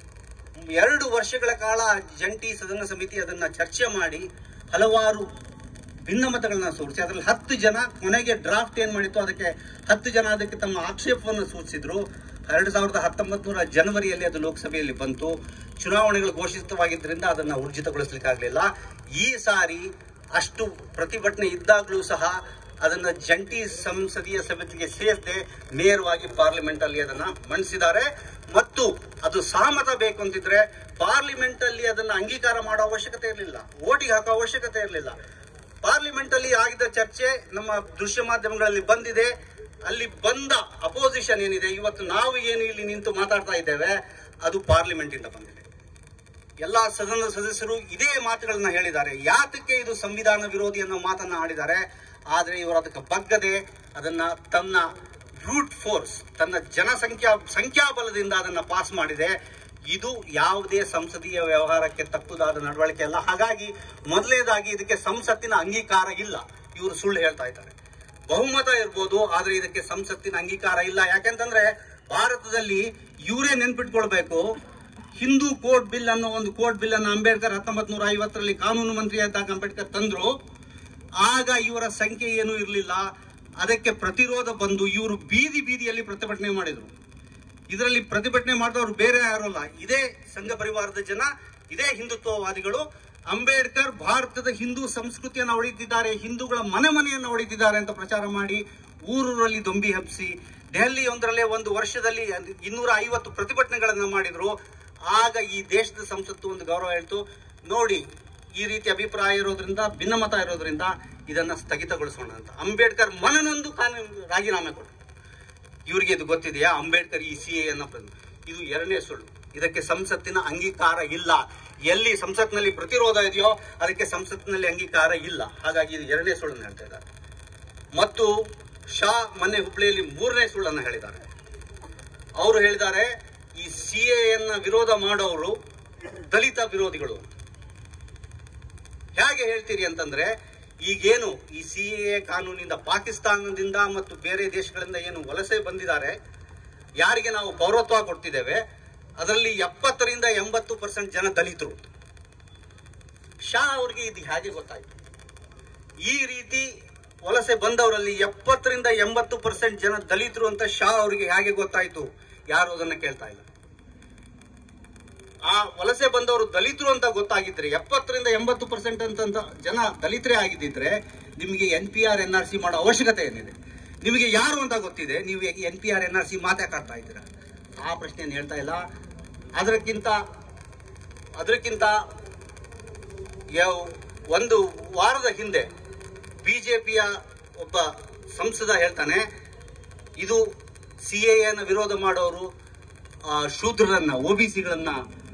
ಎರಡು ವರ್ಷಗಳ ಕಾಲ ಜಂಟಿ ಸದನ ಸಮಿತಿ ಅದನ್ನ ಚರ್ಚೆ ಮಾಡಿ ಹಲವಾರು ಭಿನ್ನಮತಗಳನ್ನ ಸೂಚಿಸಿ ಅದರಲ್ಲಿ ಹತ್ತು ಜನ ಕೊನೆಗೆ ಡ್ರಾಫ್ಟ್ ಏನ್ ಮಾಡಿತ್ತು ಅದಕ್ಕೆ ಹತ್ತು ಜನ ಅದಕ್ಕೆ ತಮ್ಮ ಆಕ್ಷೇಪವನ್ನು ಸೂಚಿಸಿದ್ರು ಎರಡ್ ಸಾವಿರದ ಹತ್ತೊಂಬತ್ತು ನೂರ ಜನವರಿಯಲ್ಲಿ ಅದು ಲೋಕಸಭೆಯಲ್ಲಿ ಬಂತು ಚುನಾವಣೆಗಳು ಘೋಷಿತವಾಗಿದ್ದರಿಂದ ಅದನ್ನ ಊರ್ಜಿತಗೊಳಿಸಲಿಕ್ಕಾಗಲಿಲ್ಲ ಈ ಸಾರಿ ಅಷ್ಟು ಪ್ರತಿಭಟನೆ ಇದ್ದಾಗಲೂ ಸಹ ಅದನ್ನ ಜಂಟಿ ಸಂಸದೀಯ ಸಮಿತಿಗೆ ಸೇರಿಸದೆ ನೇರವಾಗಿ ಪಾರ್ಲಿಮೆಂಟ್ ಅಲ್ಲಿ ಅದನ್ನ ಮಂಡಿಸಿದ್ದಾರೆ ಮತ್ತು ಅದು ಸಹಮತ ಬೇಕು ಅಂತಿದ್ರೆ ಪಾರ್ಲಿಮೆಂಟ್ ಅಲ್ಲಿ ಅದನ್ನ ಅಂಗೀಕಾರ ಮಾಡೋ ಅವಶ್ಯಕತೆ ಇರಲಿಲ್ಲ ಓಟಿಗೆ ಹಾಕೋ ಅವಶ್ಯಕತೆ ಇರಲಿಲ್ಲ ಪಾರ್ಲಿಮೆಂಟ್ ಅಲ್ಲಿ ಆಗಿದ್ದ ಚರ್ಚೆ ನಮ್ಮ ದೃಶ್ಯ ಮಾಧ್ಯಮಗಳಲ್ಲಿ ಬಂದಿದೆ ಅಲ್ಲಿ ಬಂದ ಅಪೋಸಿಷನ್ ಏನಿದೆ ಇವತ್ತು ನಾವು ಏನು ಇಲ್ಲಿ ನಿಂತು ಮಾತಾಡ್ತಾ ಇದ್ದೇವೆ ಅದು ಪಾರ್ಲಿಮೆಂಟ್ ಇಂದ ಬಂದಿದೆ ಎಲ್ಲಾ ಸದನ ಸದಸ್ಯರು ಇದೇ ಮಾತುಗಳನ್ನ ಹೇಳಿದ್ದಾರೆ ಯಾತಕ್ಕೆ ಇದು ಸಂವಿಧಾನ ವಿರೋಧಿ ಅನ್ನೋ ಮಾತನ್ನ ಆಡಿದ್ದಾರೆ ಆದ್ರೆ ಇವರು ಅದಕ್ಕೆ ಬಗ್ಗದೆ ಅದನ್ನ ತನ್ನ ಬ್ರೂಟ್ ಫೋರ್ಸ್ ತನ್ನ ಜನಸಂಖ್ಯಾ ಸಂಖ್ಯಾಬಲದಿಂದ ಅದನ್ನ ಪಾಸ್ ಮಾಡಿದೆ ಇದು ಯಾವುದೇ ಸಂಸದೀಯ ವ್ಯವಹಾರಕ್ಕೆ ತಕ್ಕುದಾದ ನಡವಳಿಕೆ ಅಲ್ಲ ಹಾಗಾಗಿ ಮೊದಲನೇದಾಗಿ ಇದಕ್ಕೆ ಸಂಸತ್ತಿನ ಅಂಗೀಕಾರ ಇಲ್ಲ ಇವರು ಸುಳ್ಳು ಹೇಳ್ತಾ ಇದ್ದಾರೆ ಬಹುಮತ ಇರ್ಬೋದು ಆದ್ರೆ ಇದಕ್ಕೆ ಸಂಸತ್ತಿನ ಅಂಗೀಕಾರ ಇಲ್ಲ ಯಾಕೆಂತಂದ್ರೆ ಭಾರತದಲ್ಲಿ ಇವರೇ ನೆನ್ಪಿಟ್ಕೊಳ್ಬೇಕು ಹಿಂದೂ ಕೋರ್ಟ್ ಬಿಲ್ ಅನ್ನೋ ಒಂದು ಕೋರ್ಟ್ ಬಿಲ್ ಅನ್ನು ಅಂಬೇಡ್ಕರ್ ಹತ್ತೊಂಬತ್ ನೂರ ಐವತ್ತರಲ್ಲಿ ಕಾನೂನು ಮಂತ್ರಿಯಾದಾಗ ಅಂಬೇಡ್ಕರ್ ತಂದ್ರು ಆಗ ಇವರ ಸಂಖ್ಯೆ ಏನೂ ಇರಲಿಲ್ಲ ಅದಕ್ಕೆ ಪ್ರತಿರೋಧ ಬಂದು ಇವರು ಬೀದಿ ಬೀದಿಯಲ್ಲಿ ಪ್ರತಿಭಟನೆ ಮಾಡಿದ್ರು ಇದರಲ್ಲಿ ಪ್ರತಿಭಟನೆ ಮಾಡಿದವರು ಬೇರೆ ಯಾರಲ್ಲ ಇದೇ ಸಂಘ ಪರಿವಾರದ ಜನ ಇದೇ ಹಿಂದುತ್ವವಾದಿಗಳು ಅಂಬೇಡ್ಕರ್ ಭಾರತದ ಹಿಂದೂ ಸಂಸ್ಕೃತಿಯನ್ನು ಹೊಡೆದಿದ್ದಾರೆ ಹಿಂದೂಗಳ ಮನೆ ಮನೆಯನ್ನು ಹೊಡೆದಿದ್ದಾರೆ ಅಂತ ಪ್ರಚಾರ ಮಾಡಿ ಊರೂರಲ್ಲಿ ದೊಂಬಿ ಹಬ್ಬಿಸಿ ದೆಹಲಿ ಒಂದರಲ್ಲೇ ಒಂದು ವರ್ಷದಲ್ಲಿ ಇನ್ನೂರ ಐವತ್ತು ಪ್ರತಿಭಟನೆಗಳನ್ನು ಮಾಡಿದ್ರು ಆಗ ಈ ದೇಶದ ಸಂಸತ್ತು ಒಂದು ಗೌರವ ಹೇಳ್ತು ನೋಡಿ ಈ ರೀತಿ ಅಭಿಪ್ರಾಯ ಇರೋದ್ರಿಂದ ಭಿನ್ನಮತ ಇರೋದ್ರಿಂದ ಇದನ್ನ ಸ್ಥಗಿತಗೊಳಿಸೋಣ ಅಂತ ಅಂಬೇಡ್ಕರ್ ಮನನೊಂದು ಕಾನೂನು ರಾಜೀನಾಮೆ ಕೊಟ್ಟರು ಇವರಿಗೆ ಇದು ಗೊತ್ತಿದೆಯಾ ಅಂಬೇಡ್ಕರ್ ಈ ಸಿ ಅನ್ನ ಪ್ರ- ಇದು ಎರಡನೇ ಸುಳ್ಳು ಇದಕ್ಕೆ ಸಂಸತ್ತಿನ ಅಂಗೀಕಾರ ಇಲ್ಲ ಎಲ್ಲಿ ಸಂಸತ್ನಲ್ಲಿ ಪ್ರತಿರೋಧ ಇದೆಯೋ ಅದಕ್ಕೆ ಸಂಸತ್ತಿನಲ್ಲಿ ಅಂಗೀಕಾರ ಇಲ್ಲ ಹಾಗಾಗಿ ಇದು ಎರಡನೇ ಸುಳ್ಳನ್ನು ಹೇಳ್ತಾ ಇದ್ದಾರೆ ಮತ್ತು ಶಾ ಮೊನ್ನೆ ಹುಬ್ಳಿಯಲ್ಲಿ ಮೂರನೇ ಸುಳ್ಳನ್ನು ಹೇಳಿದ್ದಾರೆ ಅವರು ಹೇಳಿದ್ದಾರೆ ಈ ಸಿ ಎನ್ನ ವಿರೋಧ ಮಾಡೋರು ದಲಿತ ವಿರೋಧಿಗಳು ಹೇಗೆ ಹೇಳ್ತೀರಿ ಅಂತಂದ್ರೆ ಈಗೇನು ಈ ಸಿ ಎ ಕಾನೂನಿಂದ ಪಾಕಿಸ್ತಾನದಿಂದ ಮತ್ತು ಬೇರೆ ದೇಶಗಳಿಂದ ಏನು ವಲಸೆ ಬಂದಿದ್ದಾರೆ ಯಾರಿಗೆ ನಾವು ಪೌರತ್ವ ಕೊಡ್ತಿದ್ದೇವೆ ಅದರಲ್ಲಿ ಎಪ್ಪತ್ತರಿಂದ ಎಂಬತ್ತು ಪರ್ಸೆಂಟ್ ಜನ ದಲಿತರು ಶಾ ಅವ್ರಿಗೆ ಇದು ಹೇಗೆ ಗೊತ್ತಾಯ್ತು ಈ ರೀತಿ ವಲಸೆ ಬಂದವರಲ್ಲಿ ಎಪ್ಪತ್ತರಿಂದ ಎಂಬತ್ತು ಪರ್ಸೆಂಟ್ ಜನ ದಲಿತರು ಅಂತ ಶಾ ಅವರಿಗೆ ಹೇಗೆ ಗೊತ್ತಾಯ್ತು ಯಾರು ಅದನ್ನ ಕೇಳ್ತಾ ಇಲ್ಲ ಆ ವಲಸೆ ಬಂದವರು ದಲಿತರು ಅಂತ ಗೊತ್ತಾಗಿದ್ರೆ ಎಪ್ಪತ್ತರಿಂದ ಎಂಬತ್ತು ಪರ್ಸೆಂಟ್ ಅಂತ ಜನ ದಲಿತರೇ ಆಗಿದ್ದಿದ್ರೆ ನಿಮಗೆ N P R N R C ಮಾಡೋ ಅವಶ್ಯಕತೆ ಏನಿದೆ ನಿಮಗೆ ಯಾರು ಅಂತ ಗೊತ್ತಿದೆ ನೀವು N P R N R C ಮಾತಾಡ್ತಾ ಇದ್ದೀರಾ ಆ ಪ್ರಶ್ನೆಯನ್ನು ಹೇಳ್ತಾ ಇಲ್ಲ ಅದಕ್ಕಿಂತ ಅದಕ್ಕಿಂತ ಯಾವ- ಒಂದು ವಾರದ ಹಿಂದೆ ಬಿಜೆಪಿಯ ಒಬ್ಬ ಸಂಸದ ಹೇಳ್ತಾನೆ ಇದು ಸಿ ಎನ ವಿರೋಧ ಮಾಡೋರು ಆ, ಶೂದ್ರರನ್ನ ಒ ಬಿ ಸಿಗಳನ್ನ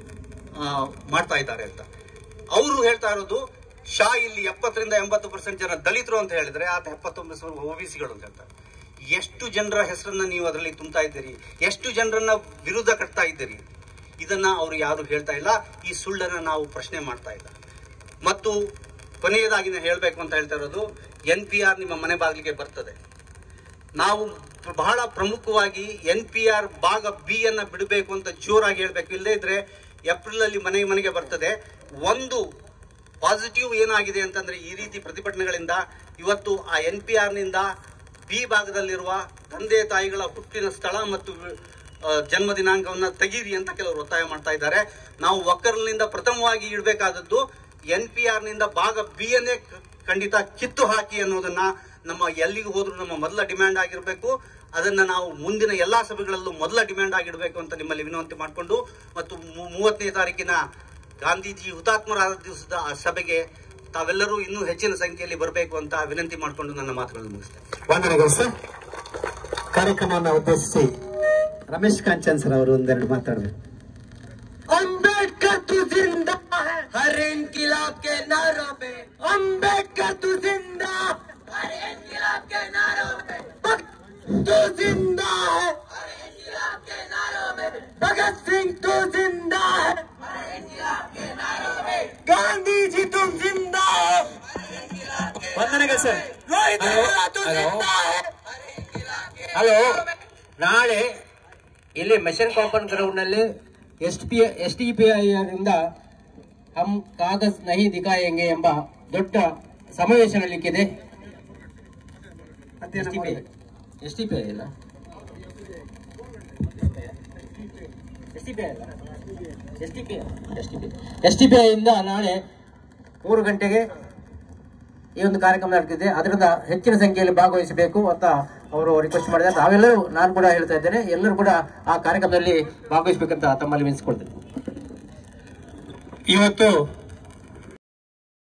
ಮಾಡ್ತಾ ಇದ್ದಾರೆ ಅಂತ ಅವರು ಹೇಳ್ತಾ ಇರೋದು ಶಾ ಇಲ್ಲಿ ಎಪ್ಪತ್ತರಿಂದ ಎಂಬತ್ತು ಪರ್ಸೆಂಟ್ ಜನ ದಲಿತರು ಅಂತ ಹೇಳಿದ್ರೆ ಆತ ಎಪ್ಪತ್ತೊಂಬತ್ತು ಸಾವಿರ ಒ ಬಿ ಸಿಗಳು ಅಂತ ಹೇಳ್ತಾರೆ ಎಷ್ಟು ಜನರ ಹೆಸರನ್ನ ನೀವು ಅದರಲ್ಲಿ ತುಂಬ್ತಾ ಇದ್ದೀರಿ ಎಷ್ಟು ಜನರನ್ನ ವಿರುದ್ಧ ಕಟ್ತಾ ಇದ್ದೀರಿ ಇದನ್ನ ಅವರು ಯಾರು ಹೇಳ್ತಾ ಇಲ್ಲ ಈ ಸುಳ್ಳನ್ನ ನಾವು ಪ್ರಶ್ನೆ ಮಾಡ್ತಾ ಇಲ್ಲ ಮತ್ತು ಕೊನೆಯದಾಗಿ ನಾನು ಹೇಳಬೇಕು ಅಂತ ಹೇಳ್ತಾ ಇರೋದು ಎನ್ ಪಿ ಆರ್ ನಿಮ್ಮ ಮನೆ ಬಾಗಿಲಿಗೆ ಬರ್ತದೆ ನಾವು ಬಹಳ ಪ್ರಮುಖವಾಗಿ ಎನ್ ಪಿ ಆರ್ ಭಾಗ ಬಿ ಅನ್ನ ಬಿಡಬೇಕು ಅಂತ ಜೋರಾಗಿ ಹೇಳ್ಬೇಕು ಇಲ್ಲದೇ ಇದ್ರೆ ಏಪ್ರಿಲ್ ಅಲ್ಲಿ ಮನೆ ಮನೆಗೆ ಬರ್ತದೆ ಒಂದು ಪಾಸಿಟಿವ್ ಏನಾಗಿದೆ ಅಂತಂದ್ರೆ ಈ ರೀತಿ ಪ್ರತಿಭಟನೆಗಳಿಂದ ಇವತ್ತು ಆ ಎನ್ ಪಿ ಆರ್ ನಿಂದ ಬಿ ಭಾಗದಲ್ಲಿರುವ ತಂದೆ ತಾಯಿಗಳ ಹುಟ್ಟಿನ ಸ್ಥಳ ಮತ್ತು ಆ, ಜನ್ಮ ದಿನಾಂಕವನ್ನ ತೆಗೀರಿ ಅಂತ ಕೆಲವರು ಒತ್ತಾಯ ಮಾಡ್ತಾ ಇದ್ದಾರೆ ನಾವು ಒಕ್ಕರ್ನಿಂದ ಪ್ರಥಮವಾಗಿ ಇಡಬೇಕಾದದ್ದು ಎನ್ ಪಿ ಆರ್ ನಿಂದ ಭಾಗ ಬಿ ಅನ್ನೇ ಕ- ಖಂಡಿತ ಕಿತ್ತು ಹಾಕಿ ಅನ್ನೋದನ್ನ ನಮ್ಮ ಎಲ್ಲಿಗೆ ಹೋದ್ರೂ ನಮ್ಮ ಮೊದಲ ಡಿಮ್ಯಾಂಡ್ ಆಗಿರಬೇಕು ಅದನ್ನ ನಾವು ಮುಂದಿನ ಎಲ್ಲಾ ಸಭೆಗಳಲ್ಲೂ ಮೊದಲ ಡಿಮ್ಯಾಂಡ್ ಆಗಿಡಬೇಕು ಅಂತ ನಿಮ್ಮಲ್ಲಿ ವಿನಂತಿ ಮಾಡಿಕೊಂಡು ಮತ್ತು ಮೂ- ಮೂವತ್ತನೇ ತಾರೀಕಿನ ಗಾಂಧೀಜಿ ಹುತಾತ್ಮರಾದ ದಿವಸದ ಆ ಸಭೆಗೆ ತಾವೆಲ್ಲರೂ ಇನ್ನೂ ಹೆಚ್ಚಿನ ಸಂಖ್ಯೆಯಲ್ಲಿ ಬರಬೇಕು ಅಂತ ವಿನಂತಿ ಮಾಡಿಕೊಂಡು ನನ್ನ ಮಾತುಗಳನ್ನು ಮುಗಿಸ್ತೇನೆ ವಂದನೆಗಳು ಸರ್ ಕಾರ್ಯಕ್ರಮವನ್ನು ಉದ್ದೇಶಿಸಿ ರಮೇಶ್ ಕಾಂಚನ್ ಸರ್ ಅವರು ಒಂದೆರಡು ಮಾತಾಡಬೇಕು अम्बेडकर तू जिंदा है हर इनकलाब के नारों पे अम्बेडकर तू जिंदा हर इनकलाब के नारों पे तू जिंदा है हर इनकलाब के नारों में भगत सिंह तू जिंदा है हर इनकलाब के नारों में गांधी जी बनेगा सर ಹಲೋ ನಾಳೆ ಇಲ್ಲಿ ಮಿಷನ್ ಕಾಂಪೌಂಡ್ ಗ್ರೌಂಡ್ ನಲ್ಲಿ S P S T P I ಇಂದ ಹಮ್ ಕಾಗಜ್ ನಹಿ ದಿಖಾಯೆಂಗೆ ಎಂಬ ದೊಡ್ಡ ಸಮಾವೇಶ ನಡೀಲಿಕ್ಕಿದೆ S T P I S T P I ಇಲ್ಲ ಎಸ್ ಟಿ ಪಿ ಐ ಅಲ್ಲ S T P I S T P S T P I ಇಂದ ನಾಳೆ ಮೂರು ಗಂಟೆಗೆ ಈ ಒಂದು ಕಾರ್ಯಕ್ರಮ ನಡೆದಿದೆ ಅದರಿಂದ ಹೆಚ್ಚಿನ ಸಂಖ್ಯೆಯಲ್ಲಿ ಭಾಗವಹಿಸಬೇಕು ಅಂತ ಅವರು ರಿಕ್ವೆಸ್ಟ್ ಮಾಡಿದ್ದಾರೆ ನಾವೆಲ್ಲರೂ ನಾನು ಕೂಡ ಹೇಳ್ತಾ ಇದ್ದೇನೆ ಎಲ್ಲರೂ ಕೂಡ ಆ ಕಾರ್ಯಕ್ರಮದಲ್ಲಿ ಭಾಗವಹಿಸಬೇಕಂತ ತಮ್ಮಲ್ಲಿ ವಿನಿಸ್ಕೊಳ್ತೇನೆ ಇವತ್ತು